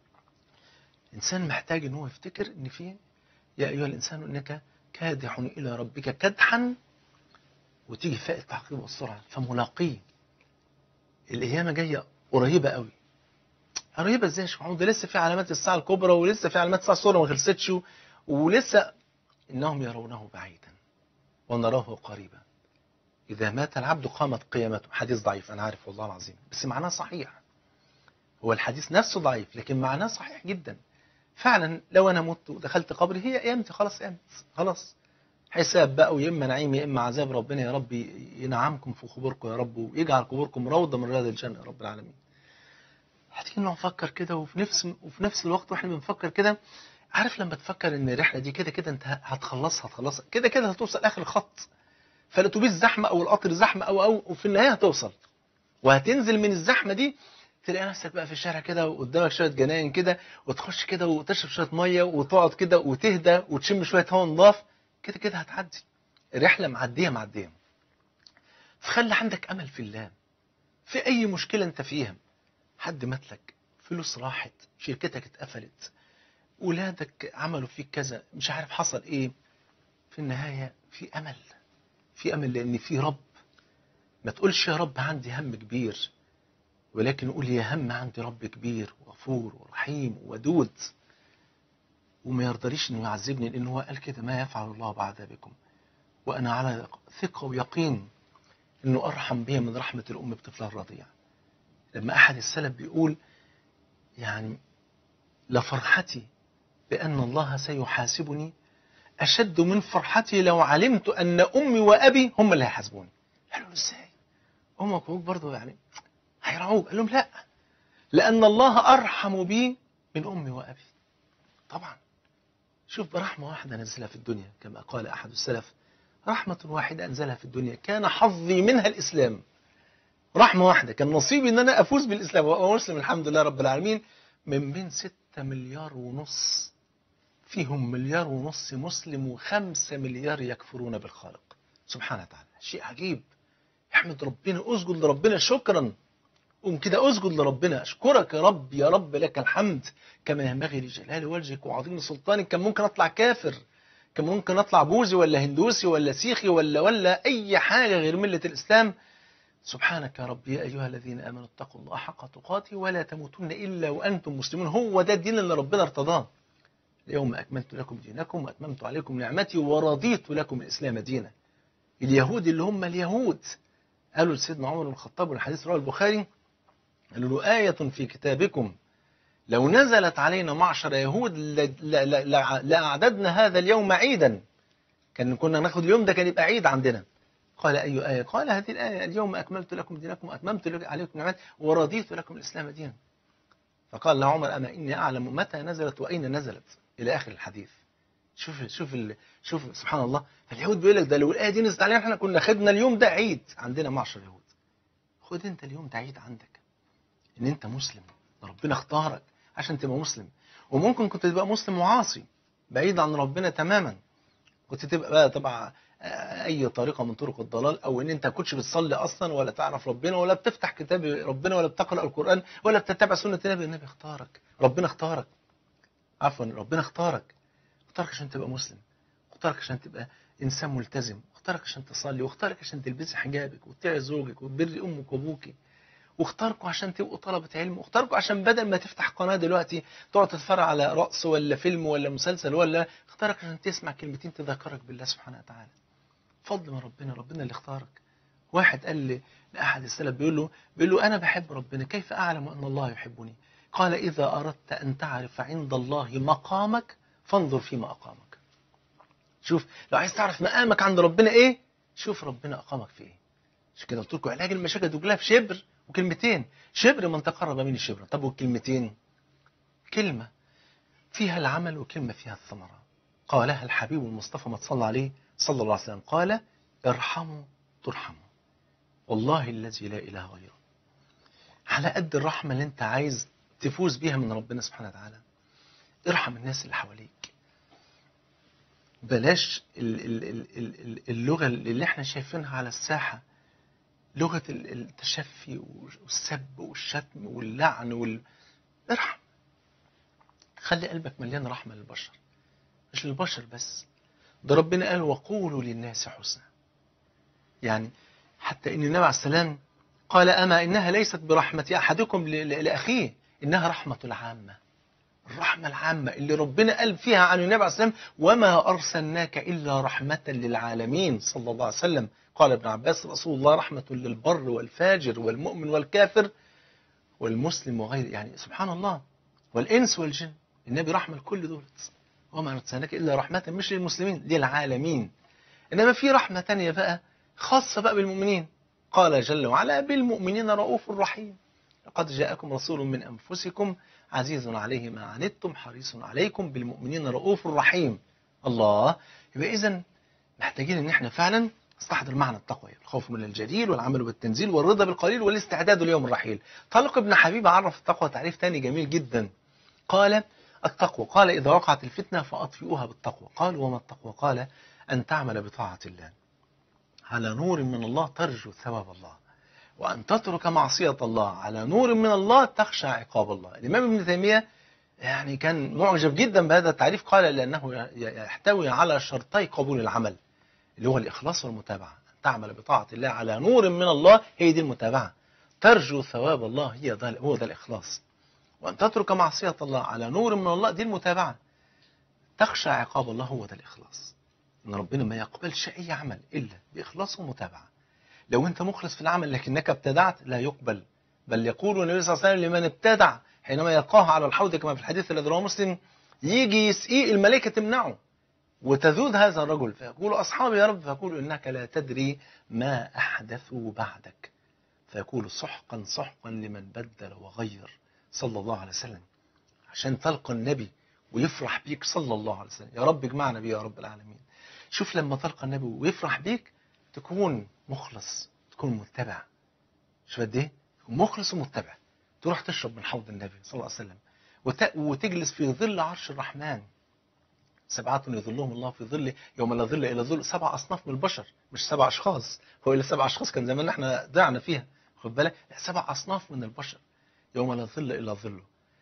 الانسان محتاج ان هو يفتكر ان في يا ايها الانسان انك كادح الى ربك كدحا وتيجي فاء التعقيب والسرعه فملاقيه القيامه جايه قريبه قوي قريبه ازاي يا شيخ محمود ده لسه في علامات الساعه الكبرى ولسه في علامات الساعه الصغرى ما خلصتش ولسه انهم يرونه بعيدا ونراه قريبا إذا مات العبد قامت قيامته حديث ضعيف أنا عارف والله العظيم بس معناه صحيح هو الحديث نفسه ضعيف لكن معناه صحيح جدا فعلا لو أنا مت ودخلت قبري هي قيامتي خلاص قامت خلاص حساب بقى ويا إما نعيم يا إما عذاب ربنا يا رب ينعمكم في قبوركم يا رب ويجعل قبوركم روضة من رياض الجنة يا رب العالمين هتيجي نفكر كده وفي نفس وفي نفس الوقت واحنا بنفكر كده عارف لما تفكر ان الرحله دي كده كده انت هتخلصها هتخلصها كده كده هتوصل اخر الخط فالاتوبيس زحمه او القطر زحمه او او وفي النهايه هتوصل وهتنزل من الزحمه دي تلاقي نفسك بقى في الشارع كده وقدامك شويه جناين كده وتخش كده وتشرب شويه ميه وتقعد كده وتهدى وتشم شويه هواء نضاف كده كده هتعدي الرحله معديه معديه فخلي عندك امل في الله في اي مشكله انت فيها حد مات لك فلوس راحت شركتك اتقفلت ولادك عملوا فيك كذا مش عارف حصل ايه في النهاية في أمل في أمل لأن في رب ما تقولش يا رب عندي هم كبير ولكن قول يا هم عندي رب كبير وغفور ورحيم وودود وما يرضليش انه يعذبني لان هو قال كده ما يفعل الله بعذابكم وانا على ثقه ويقين انه ارحم بي من رحمه الام بطفلها الرضيع لما احد السلف بيقول يعني لفرحتي بأن الله سيحاسبني أشد من فرحتي لو علمت أن أمي وأبي هم اللي هيحاسبوني قالوا له إزاي أمك وأبوك برضه يعني هيرعوك قال لهم لا لأن الله أرحم بي من أمي وأبي طبعا شوف برحمة واحدة نزلها في الدنيا كما قال أحد السلف رحمة واحدة أنزلها في الدنيا كان حظي منها الإسلام رحمة واحدة كان نصيبي أن أنا أفوز بالإسلام وأبقى مسلم الحمد لله رب العالمين من بين ستة مليار ونص فيهم مليار ونص مسلم وخمسة مليار يكفرون بالخالق سبحانه وتعالى شيء عجيب احمد ربنا اسجد لربنا شكرا قوم كده اسجد لربنا اشكرك يا رب يا رب لك الحمد كما ينبغي لجلال وجهك وعظيم سلطانك كان ممكن اطلع كافر كان ممكن اطلع بوذي ولا هندوسي ولا سيخي ولا ولا اي حاجه غير مله الاسلام سبحانك يا رب يا أيها الذين آمنوا اتقوا الله حق تقاته ولا تموتن إلا وأنتم مسلمون هو ده الدين اللي ربنا ارتضاه اليوم أكملت لكم دينكم وأتممت عليكم نعمتي ورضيت لكم الإسلام دينا اليهود اللي هم اليهود قالوا لسيدنا عمر بن الخطاب والحديث رواه البخاري قالوا له آية في كتابكم لو نزلت علينا معشر يهود ل- ل- ل- لأعددنا هذا اليوم عيدا كان كنا ناخد اليوم ده كان يبقى عيد عندنا قال أي آية قال هذه الآية اليوم أكملت لكم دينكم وأتممت لك- عليكم نعمتي ورضيت لكم الإسلام دينا فقال له عمر أما إني أعلم متى نزلت وأين نزلت إلى آخر الحديث شوف شوف ال... شوف سبحان الله فاليهود بيقول لك ده لو الآية دي نزلت علينا احنا كنا خدنا اليوم ده عيد عندنا معشر يهود خد أنت اليوم ده عيد عندك ان انت مسلم ربنا اختارك عشان تبقى مسلم وممكن كنت تبقى مسلم وعاصي بعيد عن ربنا تماما كنت تبقى بقى تبع اي طريقه من طرق الضلال او ان انت كنتش بتصلي اصلا ولا تعرف ربنا ولا بتفتح كتاب ربنا ولا بتقرا القران ولا بتتبع سنه النبي النبي اختارك ربنا اختارك عفوا ربنا اختارك اختارك عشان تبقى مسلم اختارك عشان تبقى انسان ملتزم اختارك عشان تصلي واختارك عشان تلبسي حجابك وتطيعي زوجك وتبري امك وابوك واختاركم عشان تبقوا طلبة علم واختاركم عشان بدل ما تفتح قناة دلوقتي تقعد تتفرج على رقص ولا فيلم ولا مسلسل ولا اختارك عشان تسمع كلمتين تذكرك بالله سبحانه وتعالى فضل من ربنا ربنا اللي اختارك واحد قال لي لأحد السلف بيقول له بيقول له أنا بحب ربنا كيف أعلم أن الله يحبني قال إذا أردت أن تعرف عند الله مقامك فانظر فيما أقامك شوف لو عايز تعرف مقامك عند ربنا إيه شوف ربنا أقامك في إيه عشان كده قلت لكم علاج المشاكل دي كلها في شبر وكلمتين شبر من تقرب من الشبر طب والكلمتين كلمة فيها العمل وكلمة فيها الثمرة قالها الحبيب المصطفى ما تصلى عليه صلى الله عليه وسلم قال ارحموا ترحموا والله الذي لا إله غيره على قد الرحمة اللي انت عايز تفوز بيها من ربنا سبحانه وتعالى ارحم الناس اللي حواليك بلاش ال- ال- ال- ال- ال- اللغة اللي احنا شايفينها على الساحة لغة ال- التشفي والسب والشتم واللعن وال... ارحم خلي قلبك مليان رحمة للبشر مش للبشر بس ده ربنا قال وقولوا للناس حسنا يعني حتى ان النبي عليه السلام قال اما انها ليست برحمه احدكم ل- ل- لاخيه انها رحمه العامه الرحمه العامه اللي ربنا قال فيها عن النبي عليه السلام وما ارسلناك الا رحمه للعالمين صلى الله عليه وسلم قال ابن عباس رسول الله رحمه للبر والفاجر والمؤمن والكافر والمسلم وغيره يعني سبحان الله والانس والجن النبي رحمه لكل دول وما ارسلناك الا رحمه مش للمسلمين للعالمين انما في رحمه تانية بقى خاصه بقى بالمؤمنين قال جل وعلا بالمؤمنين رؤوف رحيم لقد جاءكم رسول من انفسكم عزيز عليه ما عنتم حريص عليكم بالمؤمنين رؤوف رحيم الله يبقى اذا محتاجين ان احنا فعلا نستحضر معنى التقوى الخوف من الجليل والعمل بالتنزيل والرضا بالقليل والاستعداد ليوم الرحيل طلق ابن حبيب عرف التقوى تعريف تاني جميل جدا قال التقوى قال إذا وقعت الفتنة فأطفئوها بالتقوى قال وما التقوى قال أن تعمل بطاعة الله على نور من الله ترجو ثواب الله وأن تترك معصية الله على نور من الله تخشى عقاب الله الإمام ابن تيمية يعني كان معجب جدا بهذا التعريف قال لأنه يحتوي على شرطي قبول العمل اللي هو الإخلاص والمتابعة أن تعمل بطاعة الله على نور من الله هي دي المتابعة ترجو ثواب الله هي ده هو ده الإخلاص وأن تترك معصية الله على نور من الله دي المتابعة تخشى عقاب الله هو ده الإخلاص إن ربنا ما يقبلش أي عمل إلا بإخلاص ومتابعة لو أنت مخلص في العمل لكنك ابتدعت لا يقبل بل يقول النبي صلى الله عليه وسلم لمن ابتدع حينما يلقاه على الحوض كما في الحديث الذي رواه مسلم يجي يسقيه الملائكة تمنعه وتذود هذا الرجل فيقول أصحابي يا رب فيقول إنك لا تدري ما أحدثوا بعدك فيقول سحقا سحقا لمن بدل وغير صلى الله عليه وسلم عشان تلقى النبي ويفرح بيك صلى الله عليه وسلم يا رب اجمعنا بيه يا رب العالمين شوف لما تلقى النبي ويفرح بيك تكون مخلص تكون متبع شوف قد ايه تكون مخلص ومتبع تروح تشرب من حوض النبي صلى الله عليه وسلم وت... وتجلس في ظل عرش الرحمن سبعة يظلهم الله في ظله يوم لا ظل إلا ظل سبع أصناف من البشر مش سبع أشخاص هو إلا سبع أشخاص كان زمان احنا ضعنا فيها خد بالك لا سبع أصناف من البشر يوم لا ظل إلا ظله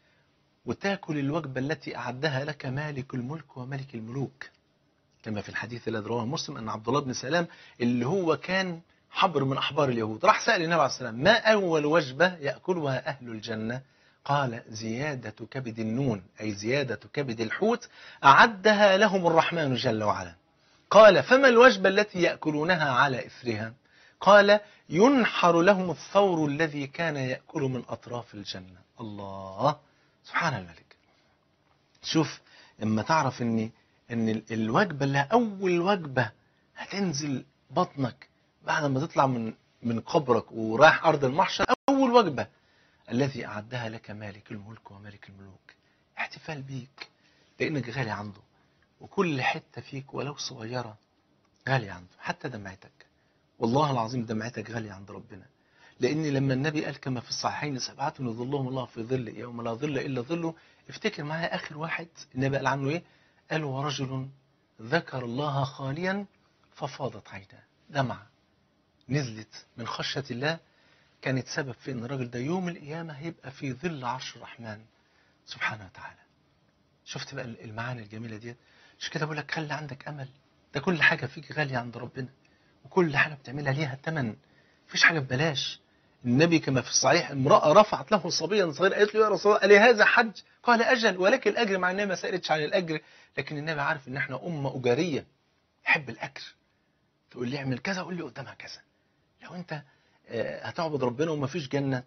وتاكل الوجبة التي أعدها لك مالك الملك وملك الملوك كما في الحديث الذي رواه مسلم أن عبد الله بن سلام اللي هو كان حبر من أحبار اليهود راح سأل النبي عليه السلام ما أول وجبة يأكلها أهل الجنة قال زيادة كبد النون أي زيادة كبد الحوت أعدها لهم الرحمن جل وعلا قال فما الوجبة التي يأكلونها على إثرها قال ينحر لهم الثور الذي كان يأكل من أطراف الجنة الله سبحان الملك شوف لما تعرف ان ان ال- الوجبه اللي اول وجبه هتنزل بطنك بعد ما تطلع من من قبرك ورايح ارض المحشر اول وجبه الذي اعدها لك مالك الملك وملك الملوك احتفال بيك لانك غالي عنده وكل حته فيك ولو صغيره غاليه عنده حتى دمعتك والله العظيم دمعتك غاليه عند ربنا لان لما النبي قال كما في الصحيحين سبعه يظلهم الله في ظل يوم لا ظل الا ظله افتكر معايا اخر واحد النبي قال عنه ايه قال ورجل ذكر الله خاليا ففاضت عيناه دمعه نزلت من خشيه الله كانت سبب في ان الراجل ده يوم القيامه هيبقى في ظل عرش الرحمن سبحانه وتعالى شفت بقى المعاني الجميله ديت مش كده بقول لك خلي عندك امل ده كل حاجه فيك غاليه عند ربنا وكل حاجه بتعملها ليها ثمن مفيش حاجه ببلاش النبي كما في الصحيح امراه رفعت له صبيا صغيرا قالت له يا رسول الله لهذا حج قال اجل ولكن الاجر مع انها ما سالتش عن الاجر لكن النبي عارف ان احنا امه اجاريه يحب الاجر تقول لي اعمل كذا قول لي قدامها كذا لو انت آه، هتعبد ربنا ومفيش جنه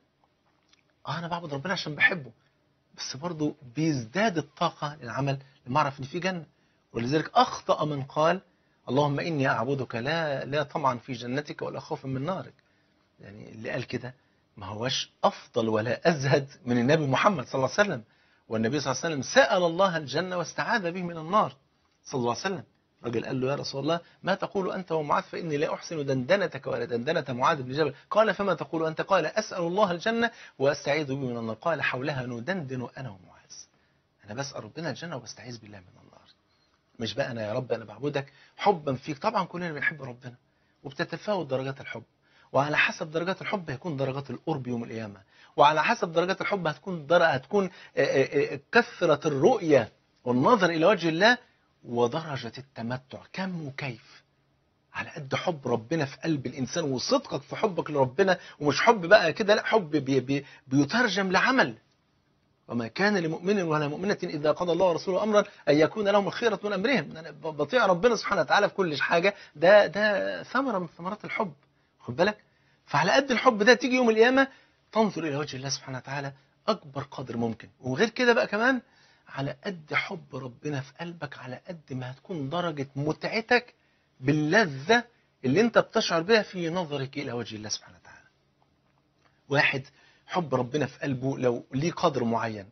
اه انا بعبد ربنا عشان بحبه بس برضه بيزداد الطاقة للعمل لما أعرف إن في جنة ولذلك أخطأ من قال اللهم إني أعبدك لا لا طمعا في جنتك ولا خوفا من نارك يعني اللي قال كده ما هوش أفضل ولا أزهد من النبي محمد صلى الله عليه وسلم والنبي صلى الله عليه وسلم سأل الله الجنة واستعاذ به من النار صلى الله عليه وسلم الرجل قال له يا رسول الله ما تقول أنت ومعاذ فإني لا أحسن دندنتك ولا دندنة معاذ بن جبل قال فما تقول أنت قال أسأل الله الجنة وأستعيذ به من النار قال حولها ندندن أنا ومعاذ أنا بسأل ربنا الجنة وبستعيذ بالله من النار مش بقى أنا يا رب أنا بعبدك حبا فيك طبعا كلنا بنحب ربنا وبتتفاوت درجات الحب وعلى حسب درجات الحب هيكون درجات القرب يوم القيامة وعلى حسب درجات الحب هتكون در... هتكون آه، آه، آه، كثرة الرؤية والنظر إلى وجه الله ودرجة التمتع كم وكيف على قد حب ربنا في قلب الإنسان وصدقك في حبك لربنا ومش حب بقى كده لا حب بي بي بيترجم لعمل وما كان لمؤمن ولا مؤمنة إذا قضى الله ورسوله أمرا أن يكون لهم الخيرة من أمرهم أنا بطيع ربنا سبحانه وتعالى في كل حاجة ده ده ثمرة من ثمرات الحب خد بالك فعلى قد الحب ده تيجي يوم القيامة تنظر إلى وجه الله سبحانه وتعالى أكبر قدر ممكن وغير كده بقى كمان على قد حب ربنا في قلبك على قد ما هتكون درجة متعتك باللذة اللي انت بتشعر بها في نظرك إلى وجه الله سبحانه وتعالى واحد حب ربنا في قلبه لو ليه قدر معين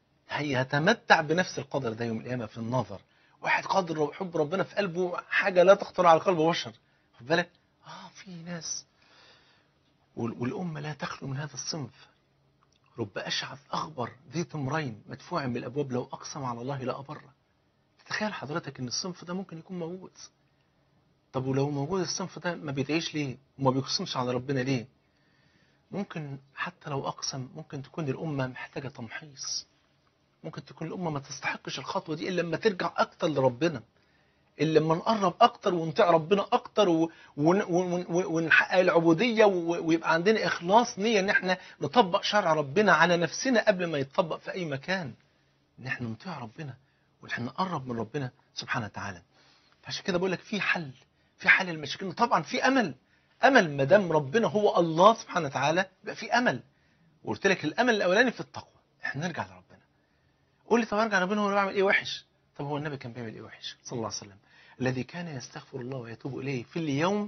هيتمتع بنفس القدر ده يوم القيامة في النظر واحد قدر حب ربنا في قلبه حاجة لا تخطر على قلب بشر خد بالك اه في ناس وال- والأمة لا تخلو من هذا الصنف رب أشعث أخبر ذي تمرين مدفوع بالأبواب لو أقسم على الله لا أبره تخيل حضرتك إن الصنف ده ممكن يكون موجود طب ولو موجود الصنف ده ما بيدعيش ليه وما بيقسمش على ربنا ليه ممكن حتى لو أقسم ممكن تكون الأمة محتاجة تمحيص ممكن تكون الأمة ما تستحقش الخطوة دي إلا لما ترجع أكتر لربنا إلا لما نقرب أكتر ونطيع ربنا أكتر و- ون- ون- ون- ونحقق العبودية و- ويبقى عندنا إخلاص نية إن إحنا نطبق شرع ربنا على نفسنا قبل ما يتطبق في أي مكان إن إحنا نطيع ربنا وإن إحنا نقرب من ربنا سبحانه وتعالى فعشان كده بقول لك في حل في حل المشاكل طبعا في أمل أمل ما دام ربنا هو الله سبحانه وتعالى يبقى في أمل وقلت لك الأمل الأولاني في التقوى إحنا نرجع لربنا قول لي طب ارجع لربنا وانا بعمل ايه وحش طب هو النبي كان بيعمل ايه وحش صلى الله عليه وسلم الذي كان يستغفر الله ويتوب اليه في اليوم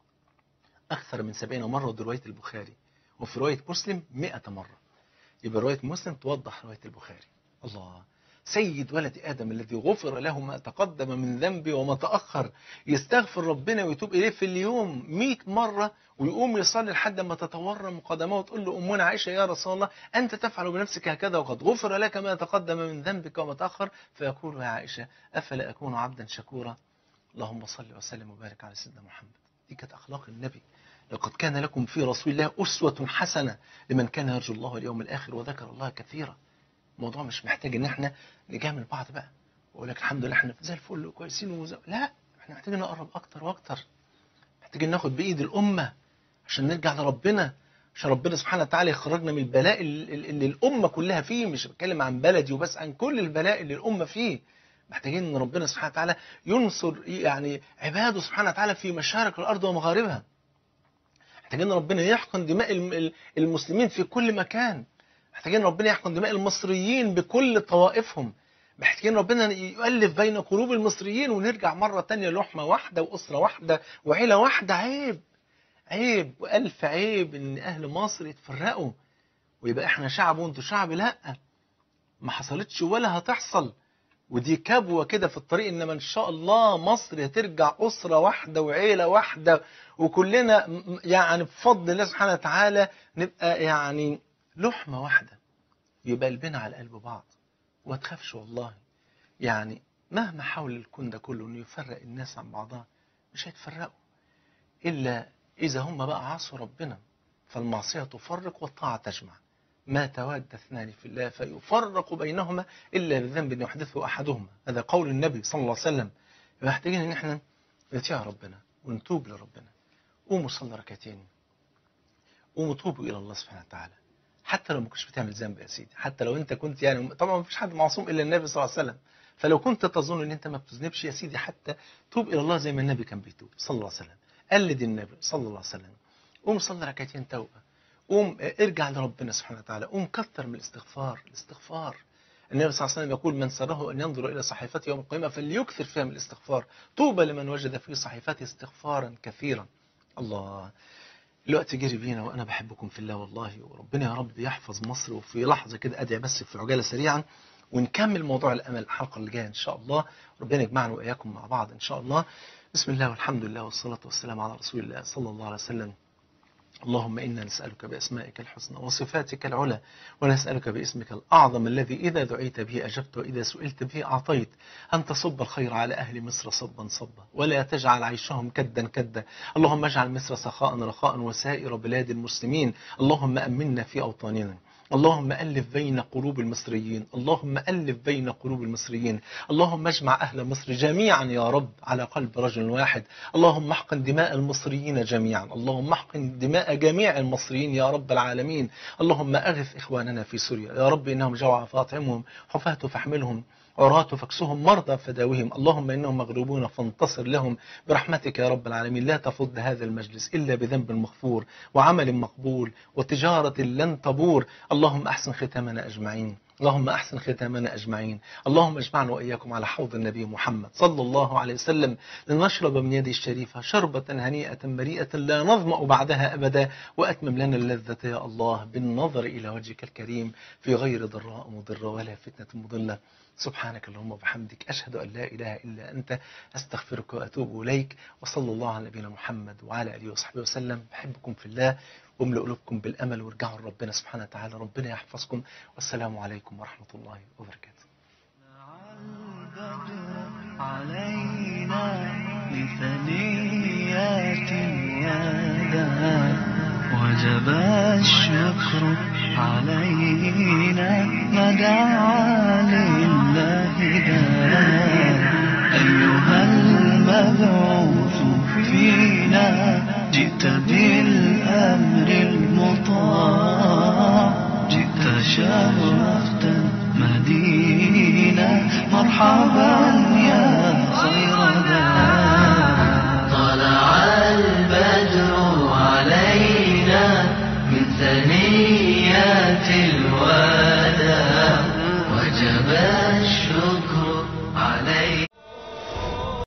اكثر من سبعين مره ودي روايه البخاري وفي روايه مسلم 100 مره يبقى روايه مسلم توضح روايه البخاري الله سيد ولد ادم الذي غفر له ما تقدم من ذنبه وما تاخر يستغفر ربنا ويتوب اليه في اليوم 100 مره ويقوم يصلي لحد ما تتورم قدمه وتقول له امنا عائشه يا رسول الله انت تفعل بنفسك هكذا وقد غفر لك ما تقدم من ذنبك وما تاخر فيقول يا عائشه افلا اكون عبدا شكورا اللهم صل وسلم وبارك على سيدنا محمد دي كانت اخلاق النبي لقد كان لكم في رسول الله اسوه حسنه لمن كان يرجو الله واليوم الاخر وذكر الله كثيرا الموضوع مش محتاج ان احنا نجامل بعض بقى واقول لك الحمد لله احنا زي الفل وكويسين وزي... لا احنا محتاجين نقرب اكتر واكتر محتاجين ناخد بايد الامه عشان نرجع لربنا عشان ربنا سبحانه وتعالى يخرجنا من البلاء اللي اللي الامه كلها فيه مش بتكلم عن بلدي وبس عن كل البلاء اللي الامه فيه محتاجين ان ربنا سبحانه وتعالى ينصر يعني عباده سبحانه وتعالى في مشارق الارض ومغاربها محتاجين ربنا يحقن دماء الم- المسلمين في كل مكان محتاجين ربنا يحقن دماء المصريين بكل طوائفهم محتاجين ربنا يؤلف بين قلوب المصريين ونرجع مرة تانية لحمة واحدة وأسرة واحدة وعيلة واحدة عيب عيب وألف عيب إن أهل مصر يتفرقوا ويبقى إحنا شعب وأنتوا شعب لأ ما حصلتش ولا هتحصل ودي كبوة كده في الطريق إنما إن شاء الله مصر هترجع أسرة واحدة وعيلة واحدة وكلنا م- م- يعني بفضل الله سبحانه وتعالى نبقى يعني لحمة واحدة يبقى قلبنا على قلب بعض وما تخافش والله يعني مهما حاول الكون ده كله انه يفرق الناس عن بعضها مش هيتفرقوا الا اذا هم بقى عصوا ربنا فالمعصيه تفرق والطاعه تجمع ما تواد اثنان في الله فيفرق بينهما الا بذنب يحدثه احدهما هذا قول النبي صلى الله عليه وسلم محتاجين ان احنا نطيع ربنا ونتوب لربنا قوموا صلوا ركعتين قوموا توبوا الى الله سبحانه وتعالى حتى لو ما كنتش بتعمل ذنب يا سيدي حتى لو انت كنت يعني طبعا ما فيش حد معصوم الا النبي صلى الله عليه وسلم فلو كنت تظن ان انت ما بتذنبش يا سيدي حتى توب الى الله زي ما النبي كان بيتوب صلى الله عليه وسلم قلد النبي صلى الله عليه وسلم قوم صلي ركعتين توبه قوم اه، ارجع لربنا سبحانه وتعالى قوم كثر من الاستغفار الاستغفار النبي صلى الله عليه وسلم يقول من سره ان ينظر الى صحيفته يوم القيامه فليكثر فيها من الاستغفار طوبى لمن وجد في صحيفته استغفارا كثيرا الله الوقت جري بينا وانا بحبكم في الله والله وربنا يا رب يحفظ مصر وفي لحظه كده ادعي بس في عجاله سريعا ونكمل موضوع الامل الحلقه اللي جايه ان شاء الله ربنا يجمعنا واياكم مع بعض ان شاء الله بسم الله والحمد لله والصلاه والسلام على رسول الله صلى الله عليه وسلم اللهم إنا نسألك بأسمائك الحسنى وصفاتك العلى ونسألك باسمك الأعظم الذي إذا دعيت به أجبت وإذا سئلت به أعطيت أن تصب الخير على أهل مصر صبا صبا ولا تجعل عيشهم كدا كدا اللهم اجعل مصر سخاء رخاء وسائر بلاد المسلمين اللهم أمنا في أوطاننا اللهم ألف بين قلوب المصريين اللهم ألف بين قلوب المصريين اللهم اجمع أهل مصر جميعا يا رب على قلب رجل واحد اللهم احقن دماء المصريين جميعا اللهم احقن دماء جميع المصريين يا رب العالمين اللهم أغث إخواننا في سوريا يا رب إنهم جوع فاطعمهم حفاة فاحملهم عراة فاكسهم مرضى فداوهم اللهم إنهم مغلوبون فانتصر لهم برحمتك يا رب العالمين لا تفض هذا المجلس إلا بذنب مغفور وعمل مقبول وتجارة لن تبور اللهم أحسن ختامنا أجمعين اللهم أحسن ختامنا أجمعين اللهم اجمعنا وإياكم على حوض النبي محمد صلى الله عليه وسلم لنشرب من يده الشريفة شربة هنيئة مريئة لا نظمأ بعدها أبدا وأتمم لنا اللذة يا الله بالنظر إلى وجهك الكريم في غير ضراء مضرة ولا فتنة مضلة سبحانك اللهم وبحمدك أشهد أن لا إله إلا أنت أستغفرك وأتوب إليك وصلى الله على نبينا محمد وعلى آله وصحبه وسلم بحبكم في الله واملأ قلوبكم بالأمل وارجعوا لربنا سبحانه وتعالى ربنا يحفظكم والسلام عليكم ورحمة الله وبركاته علينا لثنيات الوداع وجب الشكر علينا ما دعا لله داع أيها المبعوث فينا جئت بالأمر المطاع جئت شرفت مدينة مرحبا يا خير داع طلع البدر علينا من ثنيات الوداع وجب الشكر